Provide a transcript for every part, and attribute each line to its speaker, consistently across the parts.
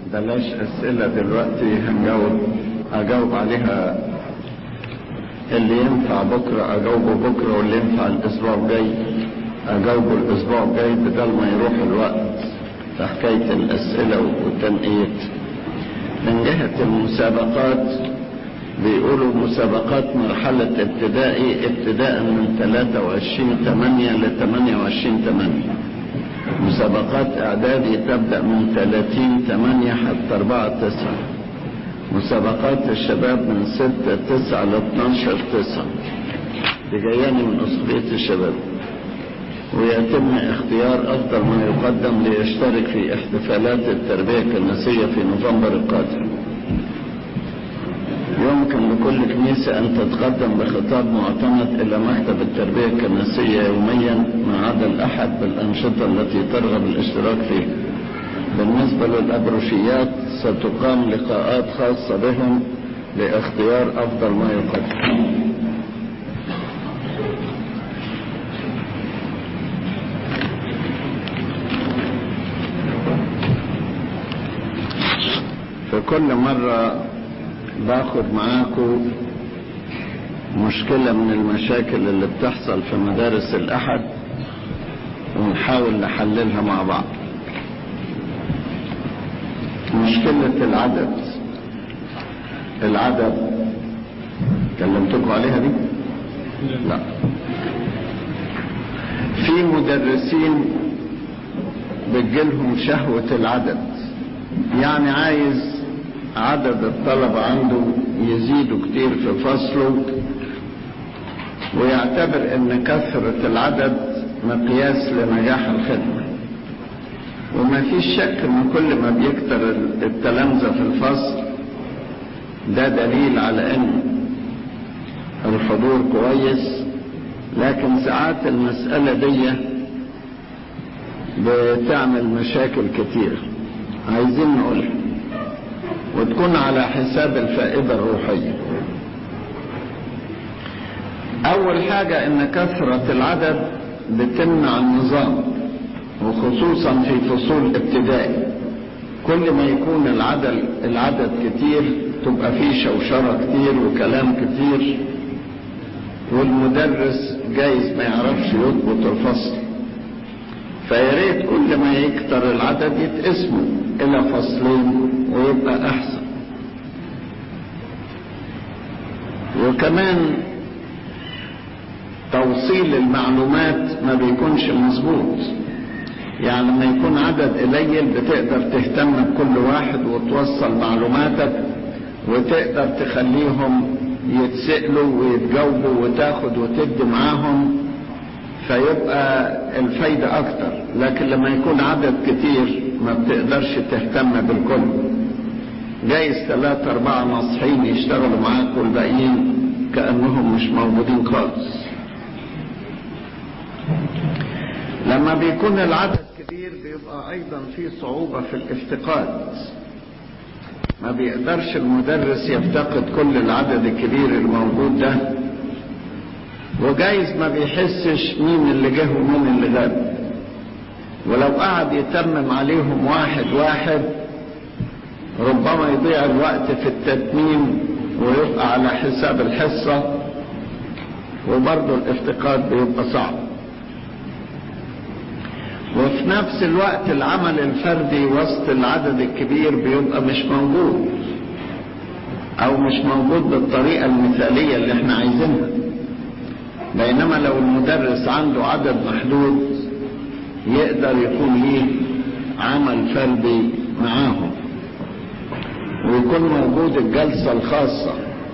Speaker 1: بلاش أسئلة دلوقتي هنجاوب أجاوب عليها اللي ينفع بكرة أجاوبه بكرة واللي ينفع الأسبوع الجاي أجاوبه الأسبوع الجاي بدل ما يروح الوقت في حكاية الأسئلة والتنقية من جهة المسابقات بيقولوا مسابقات مرحلة ابتدائي ابتداء من 23 8 ل 28 8 مسابقات اعدادي تبدأ من 30 8 حتى 4 9 مسابقات الشباب من 6 9 ل 12 9 دي جاياني من أسرية الشباب ويتم اختيار أفضل ما يقدم ليشترك في احتفالات التربية الكنسية في نوفمبر القادم يمكن لكل كنيسة أن تتقدم بخطاب معتمد إلى مكتب التربية الكنسية يوميا ما عدا الأحد بالأنشطة التي ترغب الاشتراك فيها بالنسبة للأبروشيات ستقام لقاءات خاصة بهم لاختيار أفضل ما يقدم في كل مرة باخد معاكم مشكلة من المشاكل اللي بتحصل في مدارس الأحد ونحاول نحللها مع بعض مشكلة العدد العدد كلمتكم عليها دي لا في مدرسين بتجيلهم شهوة العدد يعني عايز عدد الطلبة عنده يزيدوا كتير في فصله ويعتبر ان كثرة العدد مقياس لنجاح الخدمة وما فيش شك ان كل ما بيكتر التلامذة في الفصل ده دليل على ان الحضور كويس لكن ساعات المسألة دي بتعمل مشاكل كتير عايزين نقولها وتكون على حساب الفائدة الروحية أول حاجة إن كثرة العدد بتمنع النظام وخصوصا في فصول ابتدائي كل ما يكون العدد العدد كتير تبقى فيه شوشرة كتير وكلام كتير والمدرس جايز ما يعرفش يضبط الفصل فياريت كل ما يكتر العدد يتقسموا إلى فصلين ويبقى أحسن وكمان توصيل المعلومات ما بيكونش مظبوط يعني لما يكون عدد قليل بتقدر تهتم بكل واحد وتوصل معلوماتك وتقدر تخليهم يتسألوا ويتجاوبوا وتاخد وتدي معاهم فيبقى الفايدة أكتر لكن لما يكون عدد كتير ما بتقدرش تهتم بالكل جايز ثلاثة أربعة ناصحين يشتغلوا معاك والباقيين كأنهم مش موجودين خالص لما بيكون العدد كبير بيبقى أيضا في صعوبة في الافتقاد ما بيقدرش المدرس يفتقد كل العدد الكبير الموجود ده وجايز ما بيحسش مين اللي جه ومين اللي غاب ولو قعد يتمم عليهم واحد واحد ربما يضيع الوقت في التتميم ويبقى على حساب الحصة وبرضه الافتقاد بيبقى صعب وفي نفس الوقت العمل الفردي وسط العدد الكبير بيبقى مش موجود او مش موجود بالطريقة المثالية اللي احنا عايزينها بينما لو المدرس عنده عدد محدود يقدر يكون ليه عمل فردي معاهم ويكون موجود الجلسة الخاصة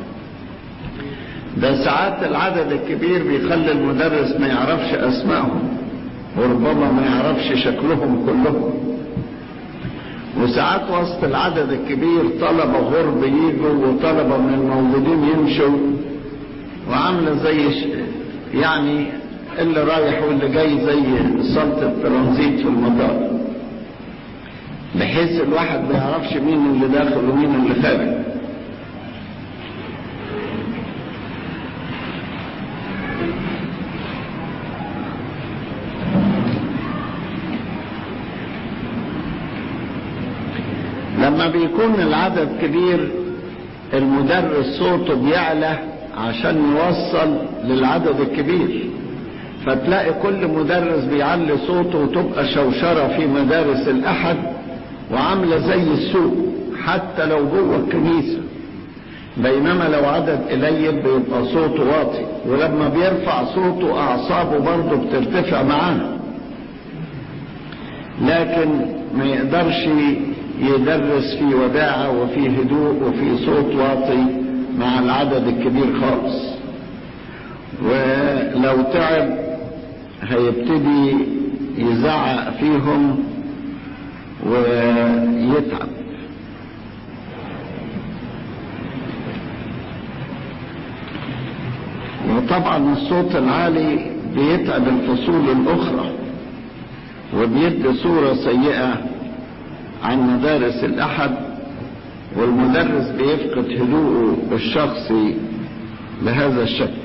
Speaker 1: ده ساعات العدد الكبير بيخلي المدرس ما يعرفش اسمائهم وربما ما يعرفش شكلهم كلهم وساعات وسط العدد الكبير طلبة غرب يجوا وطلبة من الموجودين يمشوا وعاملة زي ش... يعني اللي رايح واللي جاي زي صالة الترانزيت في المطار بحيث الواحد ما يعرفش مين اللي داخل ومين اللي خارج لما بيكون العدد كبير المدرس صوته بيعلى عشان يوصل للعدد الكبير فتلاقي كل مدرس بيعلي صوته وتبقى شوشرة في مدارس الأحد وعاملة زي السوق حتى لو جوه الكنيسة بينما لو عدد قليل بيبقى صوته واطي ولما بيرفع صوته أعصابه برضه بترتفع معاه لكن ما يقدرش يدرس في وداعة وفي هدوء وفي صوت واطي مع العدد الكبير خالص ولو تعب هيبتدي يزعق فيهم ويتعب وطبعا الصوت العالي بيتعب الفصول الاخرى وبيدي صورة سيئة عن مدارس الاحد والمدرس بيفقد هدوءه الشخصي بهذا الشكل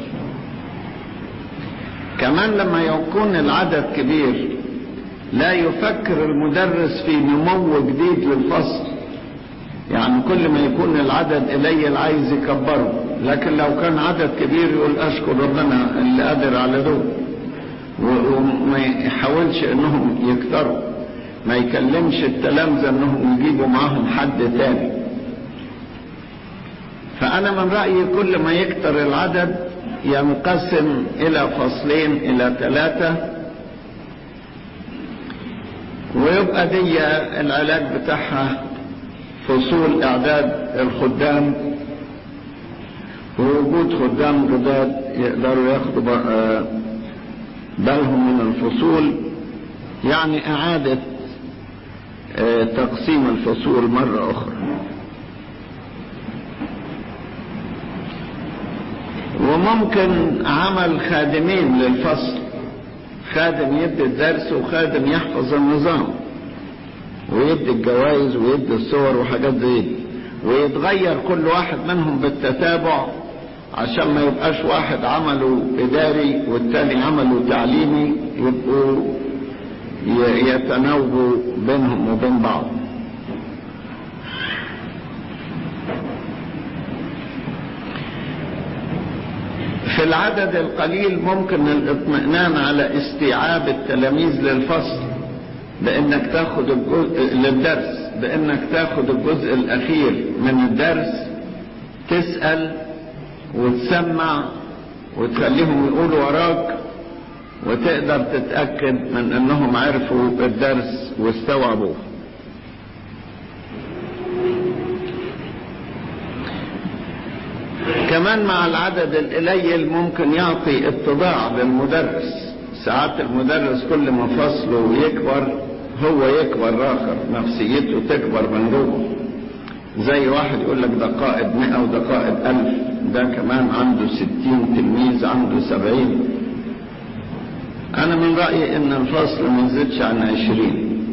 Speaker 1: كمان لما يكون العدد كبير لا يفكر المدرس في نمو جديد للفصل يعني كل ما يكون العدد قليل عايز يكبره لكن لو كان عدد كبير يقول اشكر ربنا اللي قادر على دول وما يحاولش انهم يكتروا ما يكلمش التلامذة انهم يجيبوا معاهم حد تاني فانا من رأيي كل ما يكتر العدد ينقسم الى فصلين الى ثلاثة ويبقى دي العلاج بتاعها فصول اعداد الخدام ووجود خدام جداد يقدروا ياخدوا بالهم من الفصول يعني اعادة تقسيم الفصول مرة اخرى وممكن عمل خادمين للفصل خادم يدي الدرس وخادم يحفظ النظام ويدي الجوائز ويدي الصور وحاجات زي دي ويتغير كل واحد منهم بالتتابع عشان ما يبقاش واحد عمله اداري والتاني عمله تعليمي يبقوا يتناوبوا بينهم وبين بعض في العدد القليل ممكن الاطمئنان على استيعاب التلاميذ للفصل بانك تاخد الجزء للدرس بانك تاخد الجزء الاخير من الدرس تسأل وتسمع وتخليهم يقولوا وراك وتقدر تتأكد من انهم عرفوا الدرس واستوعبوه كمان مع العدد القليل ممكن يعطي اتضاع للمدرس ساعات المدرس كل ما فصله يكبر هو يكبر اخر نفسيته تكبر من جوه زي واحد يقول لك ده قائد مئة وده قائد ألف ده كمان عنده ستين تلميذ عنده سبعين أنا من رأيي إن الفصل ما يزيدش عن عشرين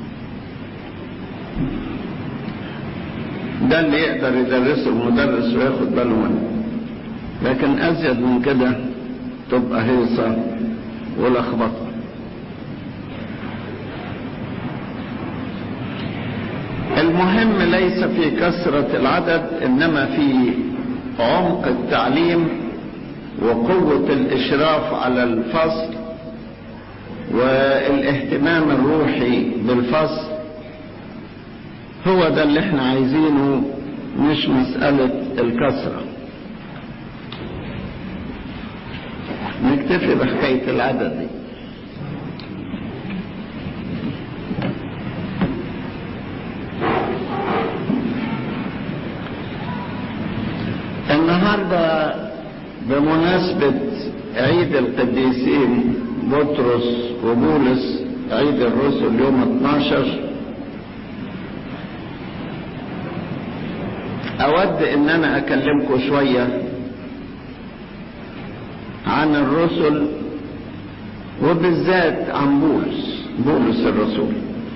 Speaker 1: ده اللي يقدر يدرسه المدرس وياخد باله منه لكن أزيد من كده تبقى هيصة ولخبطة المهم ليس في كثرة العدد إنما في عمق التعليم وقوة الإشراف على الفصل والاهتمام الروحي بالفصل هو ده اللي احنا عايزينه مش مسألة الكثرة نكتفي بحكاية العدد دي النهاردة بمناسبة عيد القديسين بطرس وبولس عيد الرسل يوم 12 أود إن أنا أكلمكم شوية عن الرسل وبالذات عن بولس بولس الرسول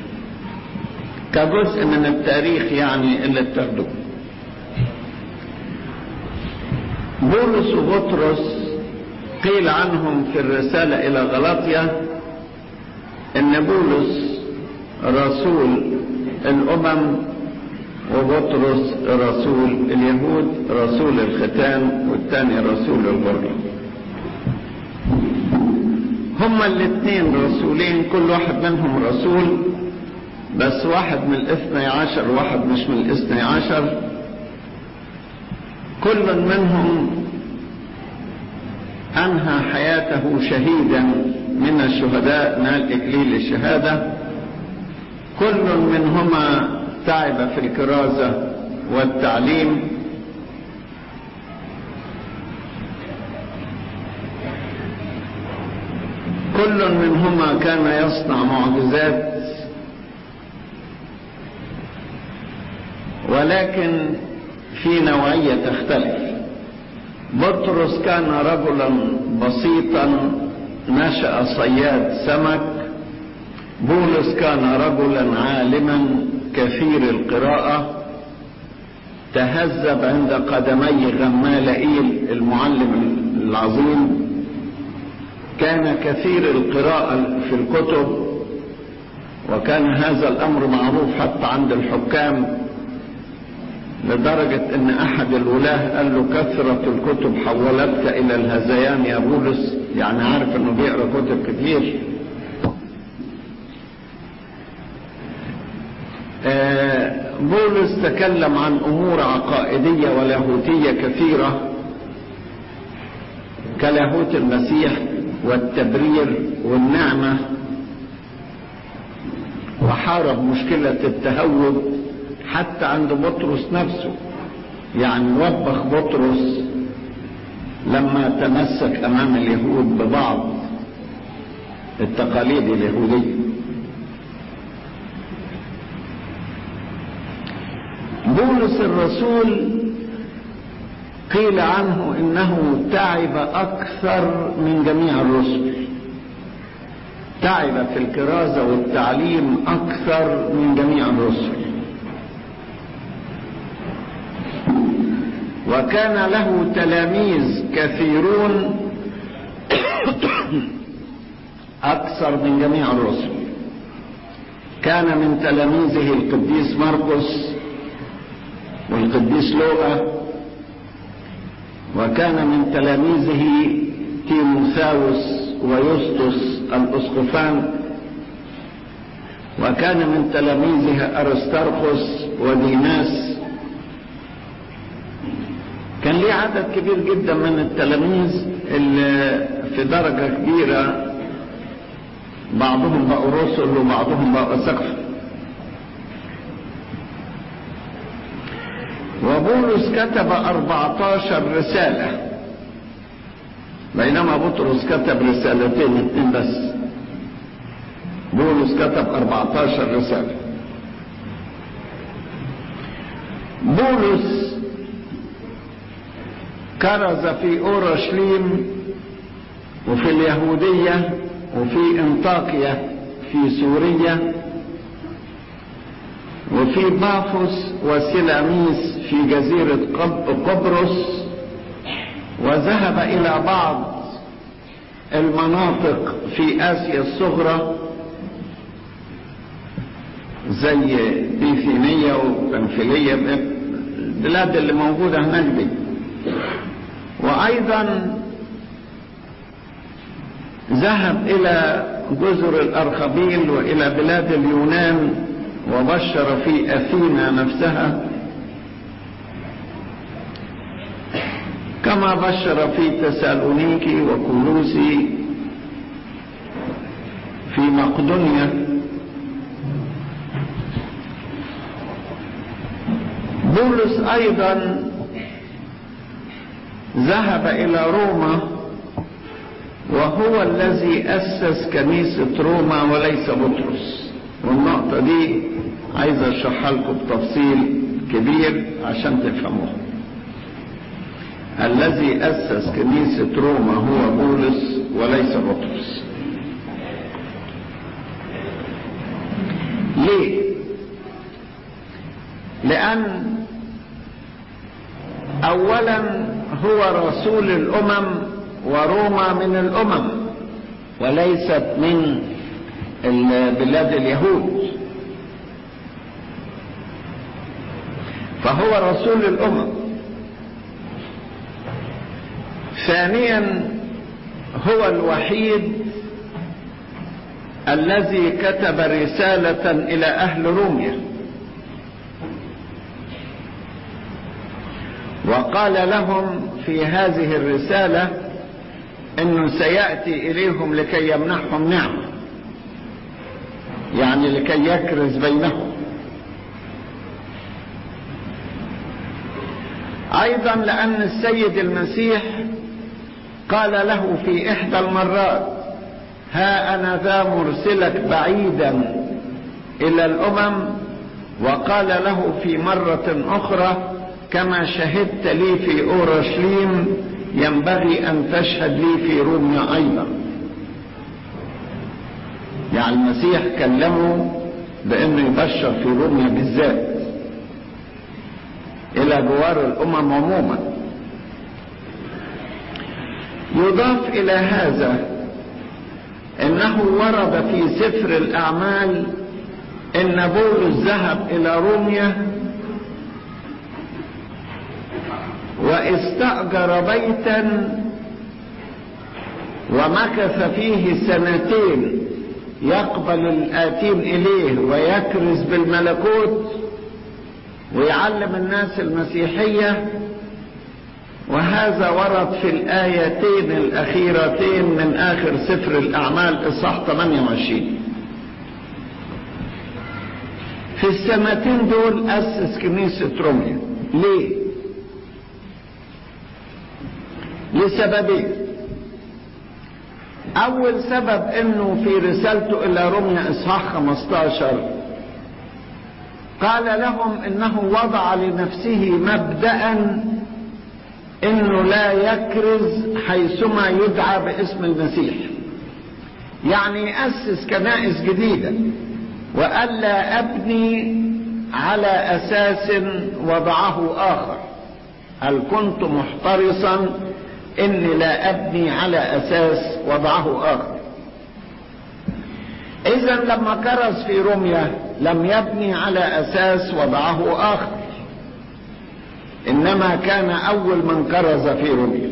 Speaker 1: كجزء من التاريخ يعني اللي بتاخدوه بولس وبطرس قيل عنهم في الرسالة إلى غلاطيا إن بولس رسول الأمم وبطرس رسول اليهود رسول الختان والثاني رسول الغرة هما الاثنين رسولين كل واحد منهم رسول بس واحد من الاثني عشر واحد مش من الاثني عشر كل منهم انهى حياته شهيدا من الشهداء نال اكليل الشهاده كل منهما تعب في الكرازه والتعليم كل منهما كان يصنع معجزات ولكن في نوعيه تختلف بطرس كان رجلا بسيطا نشأ صياد سمك بولس كان رجلا عالما كثير القراءة تهذب عند قدمي غمالئيل المعلم العظيم كان كثير القراءة في الكتب وكان هذا الأمر معروف حتى عند الحكام لدرجة ان احد الولاة قال له كثرة الكتب حولتك الى الهذيان يا بولس يعني عارف انه بيقرا كتب كتير آه بولس تكلم عن امور عقائدية ولاهوتية كثيرة كلاهوت المسيح والتبرير والنعمة وحارب مشكلة التهود حتى عند بطرس نفسه يعني وبخ بطرس لما تمسك امام اليهود ببعض التقاليد اليهوديه بولس الرسول قيل عنه انه تعب اكثر من جميع الرسل تعب في الكرازه والتعليم اكثر من جميع الرسل وكان له تلاميذ كثيرون اكثر من جميع الرسل كان من تلاميذه القديس مرقس والقديس لوقا وكان من تلاميذه تيموثاوس ويسطس الاسقفان وكان من تلاميذه ارسترخس وديناس كان ليه عدد كبير جدا من التلاميذ اللي في درجة كبيرة بعضهم بقوا رسل وبعضهم بقوا سقف وبولس كتب 14 رسالة بينما بطرس كتب رسالتين اتنين بس بولس كتب 14 رسالة بولس كرز في اورشليم وفي اليهودية وفي انطاكيا في سوريا وفي بافوس وسلاميس في جزيرة قبرص وذهب إلى بعض المناطق في آسيا الصغرى زي بيثينية وبنفلية البلاد اللي موجودة هناك دي وأيضا ذهب إلى جزر الأرخبيل وإلى بلاد اليونان وبشر في أثينا نفسها كما بشر في تسالونيكي وكولوسي في مقدونيا بولس ايضا ذهب الى روما وهو الذي اسس كنيسه روما وليس بطرس والنقطه دي عايز اشرحها لكم بتفصيل كبير عشان تفهموها الذي أسس كنيسة روما هو بولس وليس بطرس ليه لأن أولا هو رسول الأمم وروما من الأمم وليست من بلاد اليهود فهو رسول الأمم ثانيا هو الوحيد الذي كتب رسالة إلى أهل روميا وقال لهم في هذه الرسالة انه سيأتي اليهم لكي يمنحهم نعمة يعني لكي يكرز بينهم ايضا لان السيد المسيح قال له في احدى المرات ها انا ذا مرسلك بعيدا الى الامم وقال له في مرة اخرى كما شهدت لي في اورشليم ينبغي ان تشهد لي في روميا ايضا يعني المسيح كلمه بانه يبشر في روميا بالذات الى جوار الامم عموما يضاف الى هذا انه ورد في سفر الاعمال ان بولس ذهب الى روميا واستأجر بيتا ومكث فيه سنتين يقبل الآتين إليه ويكرز بالملكوت ويعلم الناس المسيحية وهذا ورد في الآيتين الأخيرتين من آخر سفر الأعمال إصحاح 28 في السنتين دول أسس كنيسة روميا ليه؟ لسببين اول سبب انه في رسالته الى روميا اصحاح 15 قال لهم انه وضع لنفسه مبدأ انه لا يكرز حيثما يدعى باسم المسيح يعني يأسس كنائس جديدة وألا أبني على أساس وضعه آخر هل كنت محترصا اني لا ابني على اساس وضعه اخر اذا لما كرز في روميا لم يبني على اساس وضعه اخر انما كان اول من كرز في روميا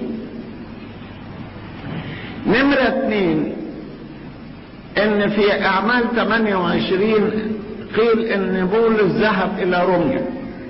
Speaker 1: نمرة اثنين ان في اعمال 28 قيل ان بولس ذهب الى روميا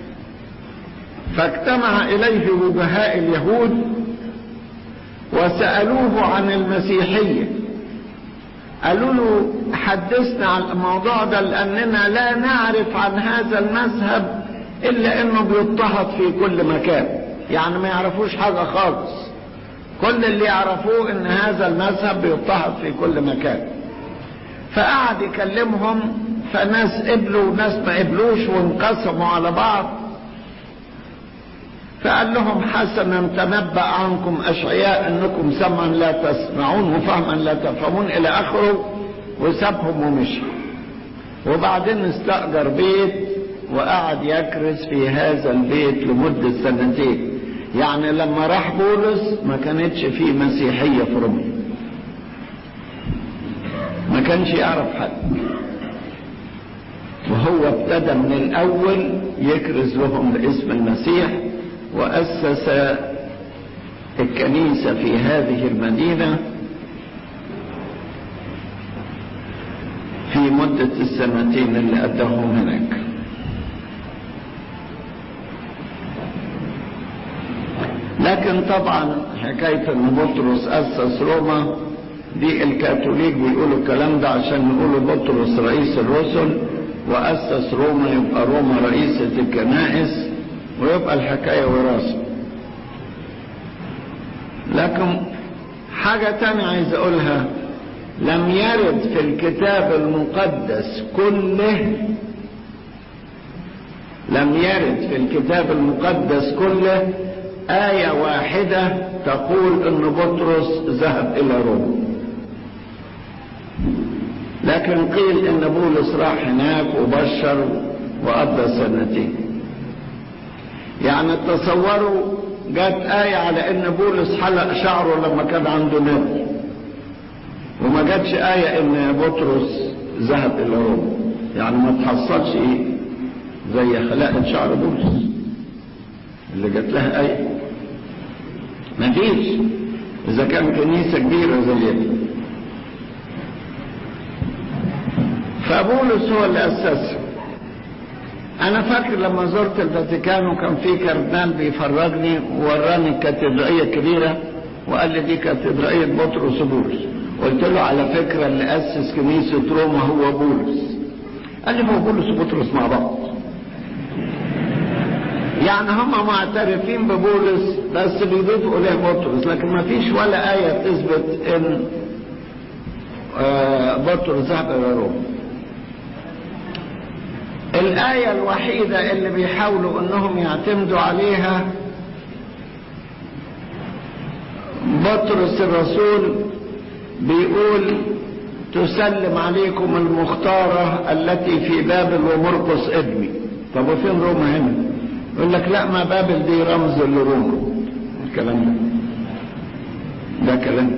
Speaker 1: فاجتمع اليه وجهاء اليهود وسألوه عن المسيحية قالوا له حدثنا عن الموضوع ده لأننا لا نعرف عن هذا المذهب إلا أنه بيضطهد في كل مكان يعني ما يعرفوش حاجة خالص كل اللي يعرفوه ان هذا المذهب بيضطهد في كل مكان فقعد يكلمهم فناس قبلوا وناس ما قبلوش وانقسموا على بعض فقال لهم حسنا تنبأ عنكم أشعياء أنكم سمعا لا تسمعون وفهما لا تفهمون إلى آخره وسابهم ومشي وبعدين استأجر بيت وقعد يكرس في هذا البيت لمدة سنتين يعني لما راح بولس ما كانتش فيه مسيحية في روميا ما كانش يعرف حد وهو ابتدى من الأول يكرز لهم باسم المسيح وأسس الكنيسة في هذه المدينة في مدة السنتين اللي أداهم هناك لكن طبعا حكاية ان بطرس أسس روما دي الكاثوليك بيقولوا الكلام ده عشان نقولوا بطرس رئيس الرسل وأسس روما يبقى روما رئيسة الكنائس ويبقى الحكاية وراثة لكن حاجة تانية عايز أقولها لم يرد في الكتاب المقدس كله لم يرد في الكتاب المقدس كله آية واحدة تقول أن بطرس ذهب إلى روما لكن قيل أن بولس راح هناك وبشر وقضى سنتين يعني تصوروا جت آية على إن بولس حلق شعره لما كان عنده نبي وما جاتش آية إن بطرس ذهب إلى روما يعني ما تحصلش إيه زي خلاقة شعر بولس اللي جات لها ايه مفيش اذا كان كنيسه كبيره زي دي فبولس هو اللي اسسها انا فاكر لما زرت الفاتيكان وكان في كاردينال بيفرجني ووراني الكاتدرائيه الكبيره وقال لي دي كاتدرائيه بطرس وبولس قلت له على فكره اللي اسس كنيسه روما هو بولس قال لي هو بولس وبطرس مع بعض يعني هم معترفين ببولس بس بيضيفوا اليه بطرس لكن ما فيش ولا آية تثبت ان بطرس ذهب الى روما الآية الوحيدة اللي بيحاولوا انهم يعتمدوا عليها بطرس الرسول بيقول تسلم عليكم المختارة التي في بابل ومرقس ابني طب وفين روما هنا يقول لك لا ما بابل دي رمز لروما الكلام ده ده كلام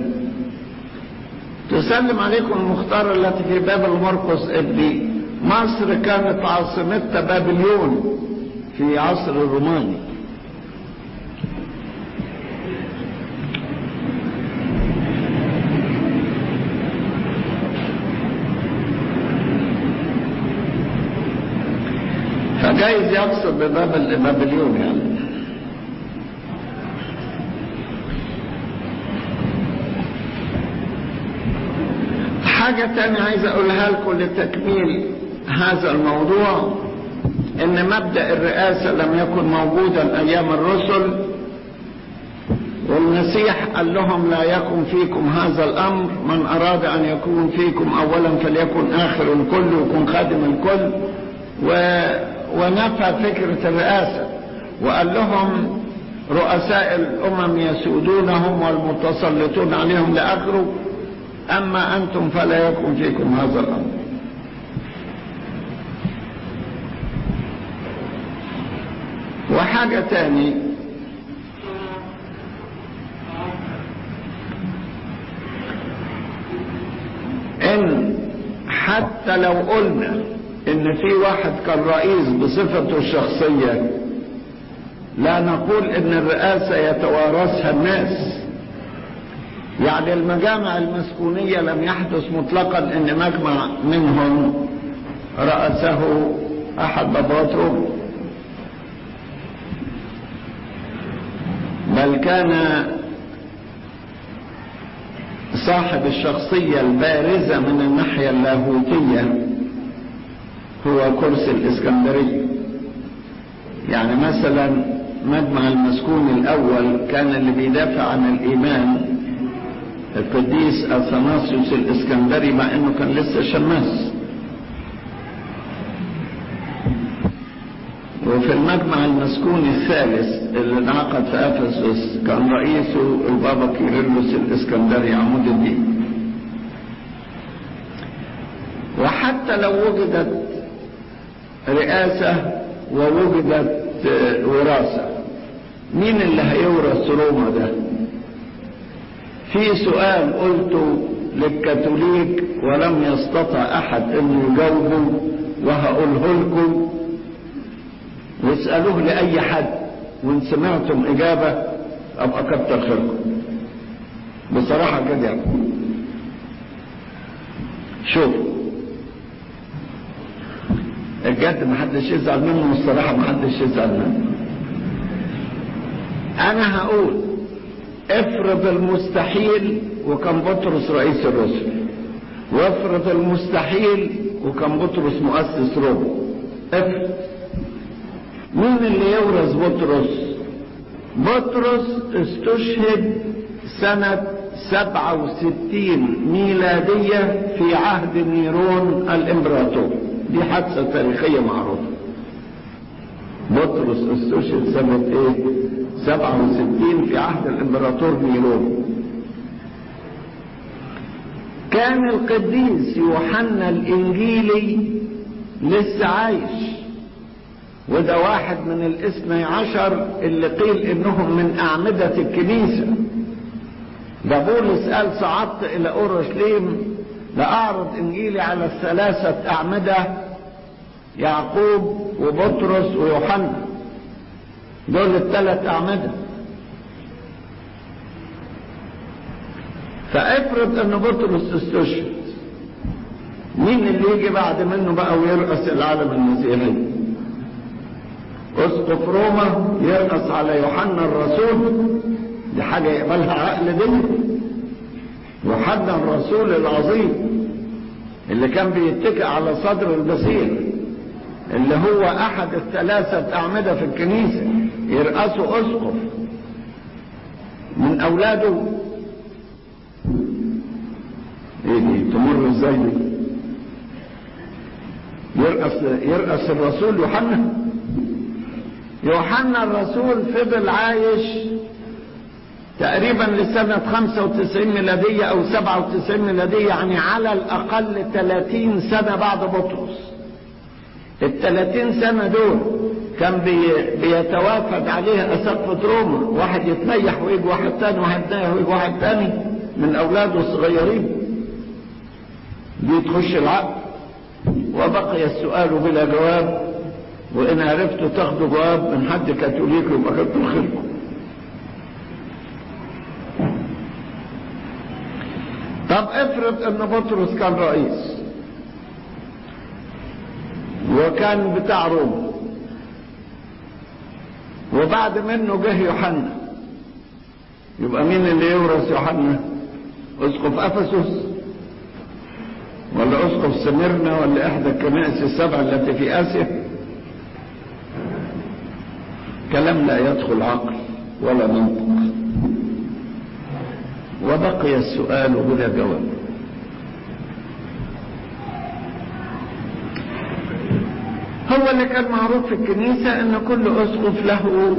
Speaker 1: تسلم عليكم المختارة التي في بابل ومرقس ابني مصر كانت عاصمتها بابليون في عصر الروماني فجايز يقصد ببابل بابليون يعني حاجة تانية عايز اقولها لكم لتكميل هذا الموضوع ان مبدأ الرئاسة لم يكن موجودا ايام الرسل والمسيح قال لهم لا يكن فيكم هذا الامر من اراد ان يكون فيكم اولا فليكن اخر الكل ويكون خادم الكل و... ونفى فكرة الرئاسة وقال لهم رؤساء الامم يسودونهم والمتسلطون عليهم لاخره اما انتم فلا يكن فيكم هذا الامر وحاجة تاني ان حتى لو قلنا ان في واحد كان رئيس بصفته الشخصية لا نقول ان الرئاسة يتوارثها الناس يعني المجامع المسكونية لم يحدث مطلقا ان مجمع منهم رأسه احد بابات روما بل كان صاحب الشخصية البارزة من الناحية اللاهوتية هو كرسي الإسكندرية يعني مثلا مجمع المسكون الأول كان اللي بيدافع عن الإيمان القديس أثناسيوس الإسكندري مع إنه كان لسه شماس وفي المجمع المسكون الثالث اللي انعقد في افسس كان رئيسه البابا كيرلس الاسكندري عمود الدين وحتى لو وجدت رئاسة ووجدت وراثة مين اللي هيورث روما ده في سؤال قلته للكاثوليك ولم يستطع احد انه يجاوبه وهقوله لكم واسألوه لأي حد وإن سمعتم إجابة أبقى كتر خيركم بصراحة كده يعني شوف الجد محدش يزعل منه والصراحة محدش يزعل منه أنا هقول افرض المستحيل وكان بطرس رئيس الرسل وافرض المستحيل وكان بطرس مؤسس روما افرض مين اللي يورث بطرس بطرس استشهد سنة سبعة وستين ميلادية في عهد نيرون الامبراطور دي حادثة تاريخية معروفة بطرس استشهد سنة ايه سبعة وستين في عهد الامبراطور نيرون كان القديس يوحنا الانجيلي لسه عايش وده واحد من الاثني عشر اللي قيل انهم من اعمدة الكنيسة ده بولس قال صعدت الى اورشليم لاعرض انجيلي على الثلاثة اعمدة يعقوب وبطرس ويوحنا دول الثلاث أعمدة فافرض ان بطرس استشهد مين اللي يجي بعد منه بقى ويرأس العالم المسيحي اسقف روما يرأس على يوحنا الرسول دي حاجة يقبلها عقل دي يوحنا الرسول العظيم اللي كان بيتكئ على صدر البصير اللي هو احد الثلاثة اعمدة في الكنيسة يرأسه اسقف من اولاده ايه دي تمر ازاي دي يرأس يرأس الرسول يوحنا يوحنا الرسول فضل عايش تقريبا لسنة 95 ميلادية أو 97 ميلادية يعني على الأقل 30 سنة بعد بطرس ال 30 سنة دول كان بي بيتوافد عليه أسقفة روما واحد يتنيح ويجي واحد تاني واحد يتنيح ويجي واحد تاني من أولاده الصغيرين دي تخش العقل وبقي السؤال بلا جواب وإن عرفتوا تاخدوا جواب من حد كاثوليكي يبقى كتر خيركم طب افرض ان بطرس كان رئيس وكان بتاع روما وبعد منه جه يوحنا يبقى مين اللي يورث يوحنا اسقف افسس ولا اسقف سميرنا ولا احدى الكنائس السبع التي في اسيا كلام لا يدخل عقل ولا منطق وبقي السؤال بلا جواب هو اللي كان معروف في الكنيسة ان كل اسقف له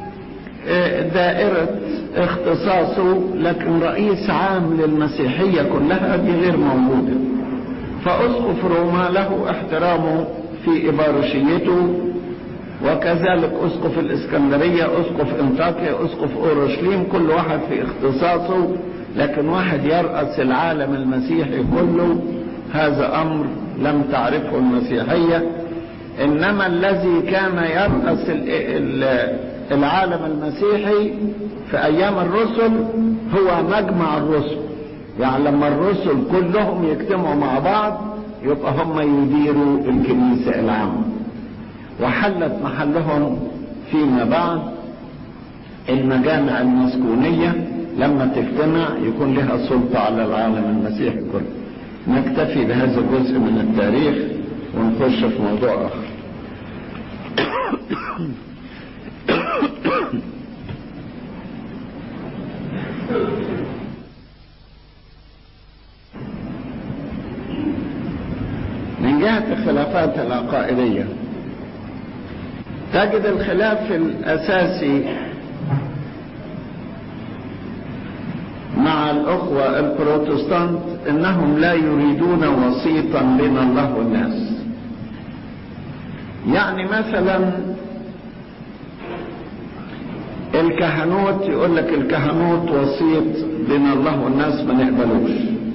Speaker 1: دائرة اختصاصه لكن رئيس عام للمسيحية كلها دي غير موجودة فاسقف روما له احترامه في ابارشيته وكذلك اسقف الاسكندرية اسقف انطاكيا اسقف اورشليم كل واحد في اختصاصه لكن واحد يرأس العالم المسيحي كله هذا امر لم تعرفه المسيحية انما الذي كان يرأس العالم المسيحي في ايام الرسل هو مجمع الرسل يعني لما الرسل كلهم يجتمعوا مع بعض يبقى هم يديروا الكنيسة العامة وحلت محلهم فيما بعد المجامع المسكونية لما تجتمع يكون لها سلطة على العالم المسيحي كله نكتفي بهذا الجزء من التاريخ ونخش في موضوع آخر من جهة الخلافات العقائدية تجد الخلاف الأساسي مع الأخوة البروتستانت إنهم لا يريدون وسيطا بين الله والناس يعني مثلا الكهنوت يقول لك الكهنوت وسيط بين الله والناس ما نقبلوش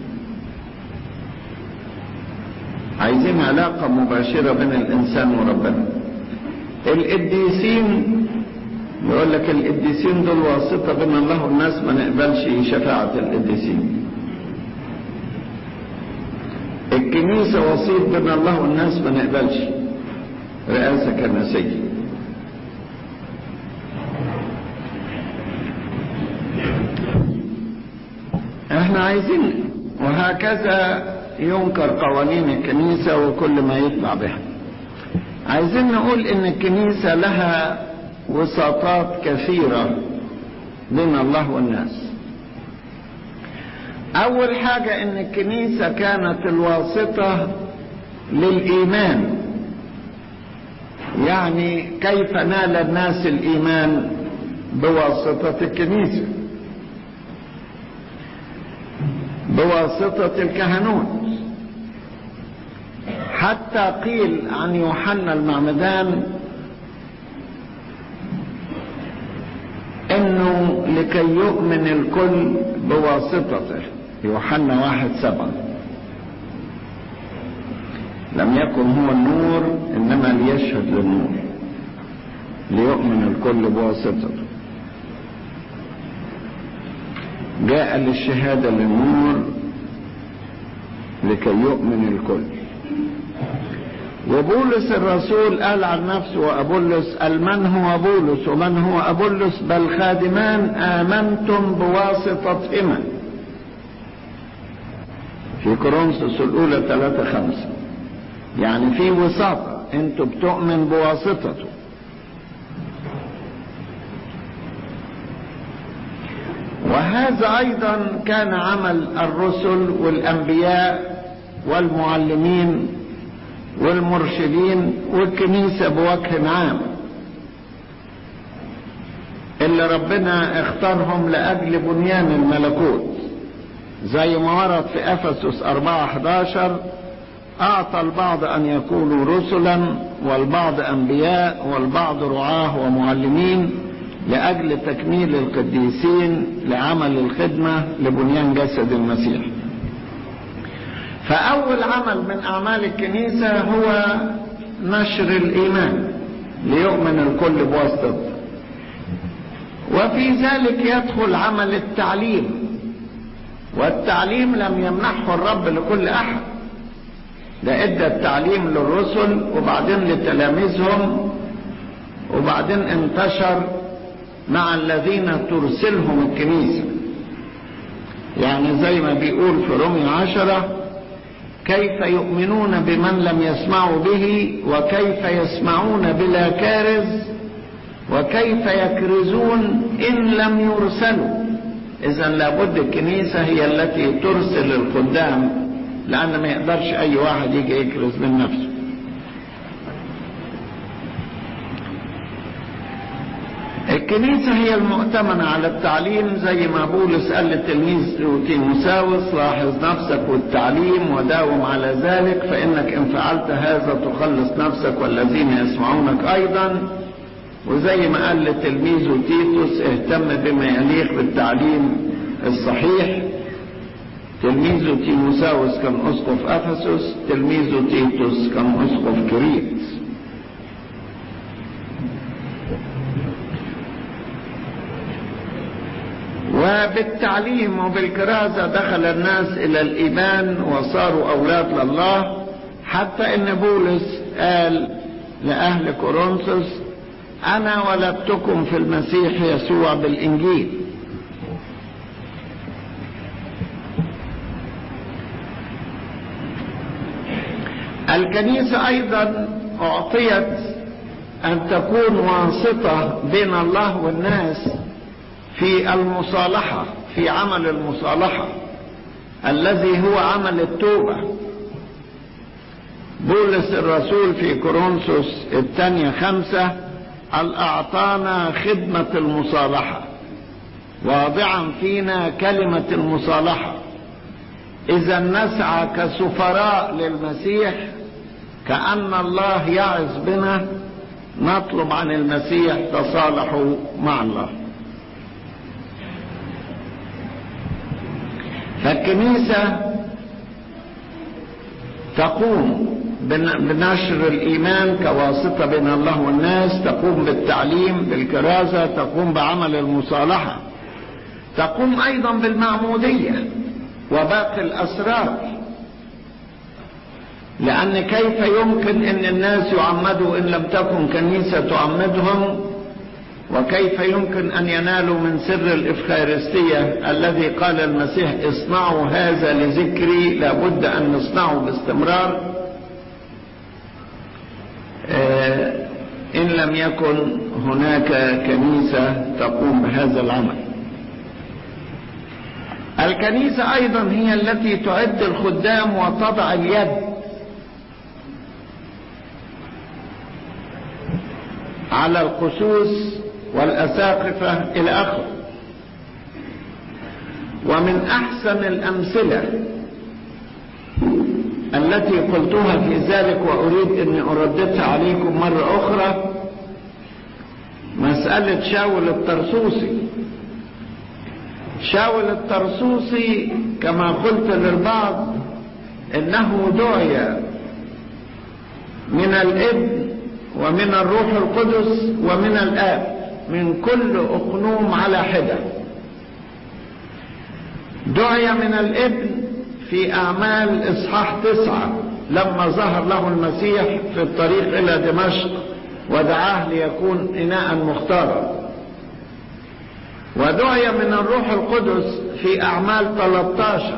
Speaker 1: عايزين علاقة مباشرة بين الإنسان وربنا القديسين يقول لك القديسين دول واسطة بين الله والناس ما نقبلش شفاعة القديسين الكنيسة وسيط بين الله والناس ما نقبلش رئاسة كنسية احنا عايزين وهكذا ينكر قوانين الكنيسة وكل ما يطلع بها عايزين نقول ان الكنيسة لها وساطات كثيرة بين الله والناس اول حاجة ان الكنيسة كانت الواسطة للايمان يعني كيف نال الناس الايمان بواسطة الكنيسة بواسطة الكهنوت حتى قيل عن يوحنا المعمدان انه لكي يؤمن الكل بواسطته يوحنا واحد سبعة لم يكن هو النور انما ليشهد للنور ليؤمن الكل بواسطته جاء للشهادة للنور لكي يؤمن الكل وبولس الرسول قال عن نفسه وأبولس قال من هو بولس ومن هو أبولس بل خادمان آمنتم بواسطتهما في كورنثوس الأولى ثلاثة خمسة يعني في وساطة انتوا بتؤمن بواسطته وهذا أيضا كان عمل الرسل والأنبياء والمعلمين والمرشدين والكنيسة بوجه عام اللي ربنا اختارهم لأجل بنيان الملكوت زي ما ورد في أفسس 4 11 أعطى البعض أن يكونوا رسلا والبعض أنبياء والبعض رعاه ومعلمين لأجل تكميل القديسين لعمل الخدمة لبنيان جسد المسيح فأول عمل من أعمال الكنيسة هو نشر الإيمان ليؤمن الكل بواسطة وفي ذلك يدخل عمل التعليم والتعليم لم يمنحه الرب لكل أحد ده ادى التعليم للرسل وبعدين لتلاميذهم وبعدين انتشر مع الذين ترسلهم الكنيسة يعني زي ما بيقول في رومية عشرة كيف يؤمنون بمن لم يسمعوا به وكيف يسمعون بلا كارز وكيف يكرزون إن لم يرسلوا إذا لابد الكنيسة هي التي ترسل الخدام لأن ما يقدرش أي واحد يجي يكرز من نفسه الكنيسة هي المؤتمنة على التعليم زي ما بولس قال للتلميذ تيموساوس لاحظ نفسك والتعليم وداوم على ذلك فإنك إن فعلت هذا تخلص نفسك والذين يسمعونك أيضا وزي ما قال لتلميذه تيتوس اهتم بما يليق بالتعليم الصحيح تلميذه تيموساوس كان أسقف أفسس تلميذه تيتوس كان أسقف كريت وبالتعليم وبالكرازة دخل الناس إلى الإيمان وصاروا أولاد لله حتى إن بولس قال لأهل كورنثوس أنا ولدتكم في المسيح يسوع بالإنجيل الكنيسة أيضا أعطيت أن تكون واسطة بين الله والناس في المصالحة في عمل المصالحة الذي هو عمل التوبة بولس الرسول في كورنثوس الثانية خمسة قال أعطانا خدمة المصالحة واضعا فينا كلمة المصالحة إذا نسعى كسفراء للمسيح كأن الله يعز بنا نطلب عن المسيح تصالحوا مع الله فالكنيسة تقوم بنشر الإيمان كواسطة بين الله والناس تقوم بالتعليم بالكرازة تقوم بعمل المصالحة تقوم أيضا بالمعمودية وباقي الأسرار لأن كيف يمكن أن الناس يعمدوا إن لم تكن كنيسة تعمدهم وكيف يمكن أن ينالوا من سر الإفخارستية الذي قال المسيح اصنعوا هذا لذكري لابد أن نصنعه باستمرار إن لم يكن هناك كنيسة تقوم بهذا العمل الكنيسة أيضا هي التي تعد الخدام وتضع اليد على الخصوص والأساقفة إلى آخره ومن أحسن الأمثلة التي قلتها في ذلك وأريد أني أرددها عليكم مرة أخرى مسألة شاول الطرسوسي شاول الطرسوسي كما قلت للبعض انه دعي من الابن ومن الروح القدس ومن الآب من كل أقنوم على حدة دعي من الابن في أعمال إصحاح تسعة لما ظهر له المسيح في الطريق إلى دمشق ودعاه ليكون إناء مختارا ودعي من الروح القدس في أعمال 13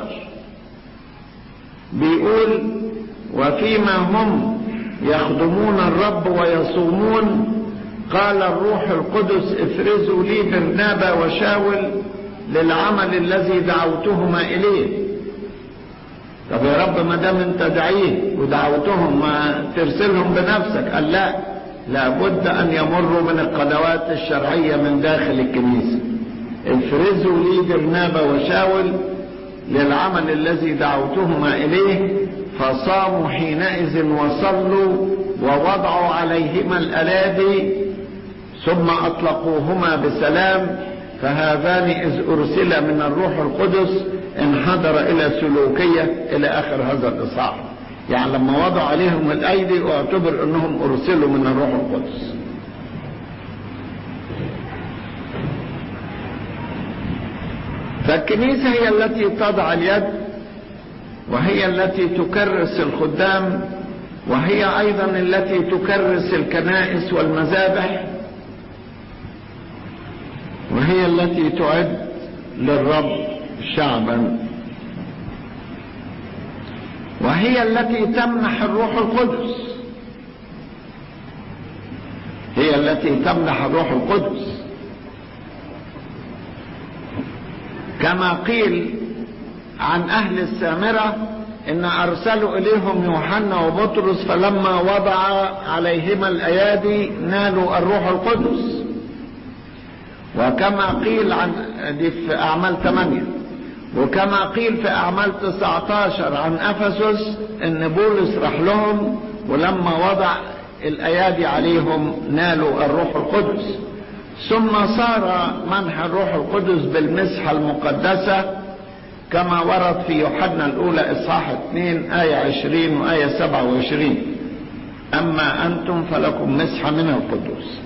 Speaker 1: بيقول وفيما هم يخدمون الرب ويصومون قال الروح القدس افرزوا لي برنابا وشاول للعمل الذي دعوتهما إليه طب يا رب ما دام انت دعيه ودعوتهم ما ترسلهم بنفسك قال لا لابد ان يمروا من القنوات الشرعية من داخل الكنيسة افرزوا لي برنابا وشاول للعمل الذي دعوتهما اليه فصاموا حينئذ وصلوا ووضعوا عليهما الالاذي ثم اطلقوهما بسلام فهذان اذ ارسل من الروح القدس انحدر الى سلوكيه الى اخر هذا الاصحاح يعني لما وضع عليهم الايدي اعتبر انهم ارسلوا من الروح القدس فالكنيسه هي التي تضع اليد وهي التي تكرس الخدام وهي ايضا التي تكرس الكنائس والمذابح وهي التي تعد للرب شعبا وهي التي تمنح الروح القدس هي التي تمنح الروح القدس كما قيل عن اهل السامره ان ارسلوا اليهم يوحنا وبطرس فلما وضع عليهما الايادي نالوا الروح القدس وكما قيل عن دي في اعمال 8 وكما قيل في اعمال 19 عن افسس ان بولس راح لهم ولما وضع الايادي عليهم نالوا الروح القدس ثم صار منح الروح القدس بالمسحه المقدسه كما ورد في يوحنا الاولى اصحاح 2 ايه 20 وايه 27 اما انتم فلكم مسحه من القدوس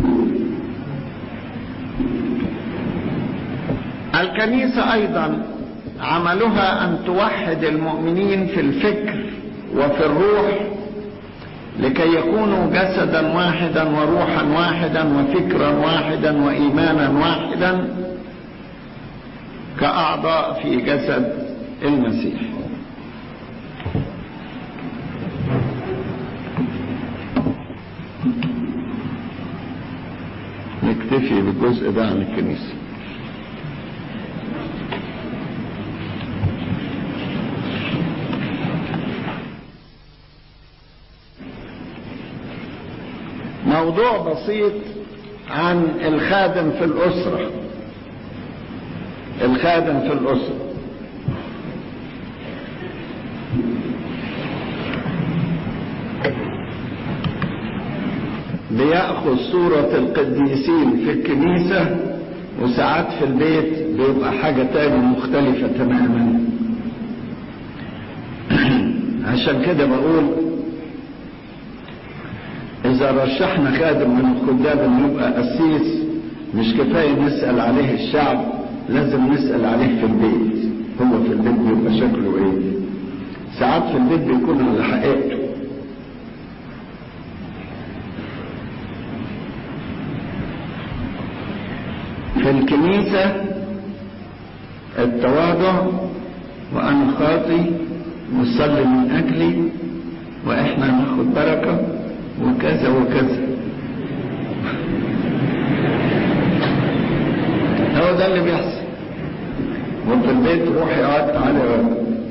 Speaker 1: الكنيسة أيضا عملها أن توحد المؤمنين في الفكر وفي الروح لكي يكونوا جسدا واحدا وروحا واحدا وفكرا واحدا وإيمانا واحدا كأعضاء في جسد المسيح نكتفي بالجزء ده عن الكنيسه موضوع بسيط عن الخادم في الأسرة الخادم في الأسرة بيأخذ صورة القديسين في الكنيسة وساعات في البيت بيبقى حاجة تانية مختلفة تماما عشان كده بقول إذا رشحنا خادم من الخدام إنه يبقى قسيس مش كفاية نسأل عليه الشعب لازم نسأل عليه في البيت هو في البيت بيبقى شكله إيه ساعات في البيت بيكون على حقيقته في الكنيسة التواضع وأنا خاطي وصلي من أجلي وإحنا ناخد بركة وكذا وكذا هو ده اللي بيحصل وفي البيت روح يقعد على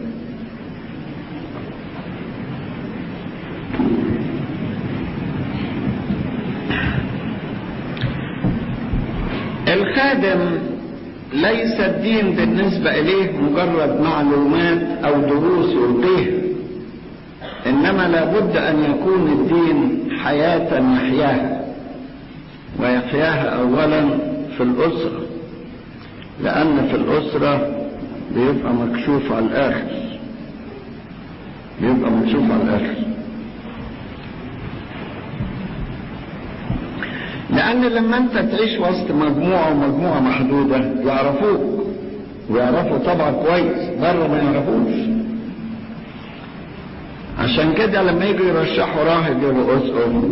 Speaker 1: الخادم ليس الدين بالنسبة إليه مجرد معلومات أو دروس يلقيها إنما لابد أن يكون الدين حياة يحياها ويحياها أولا في الأسرة لأن في الأسرة بيبقى مكشوف على الآخر بيبقى مكشوف على الآخر لأن لما أنت تعيش وسط مجموعة ومجموعة محدودة يعرفوك ويعرفوا طبعا كويس بره ما يعرفوش عشان كده لما يجوا يرشحوا راهب يبقوا اسقف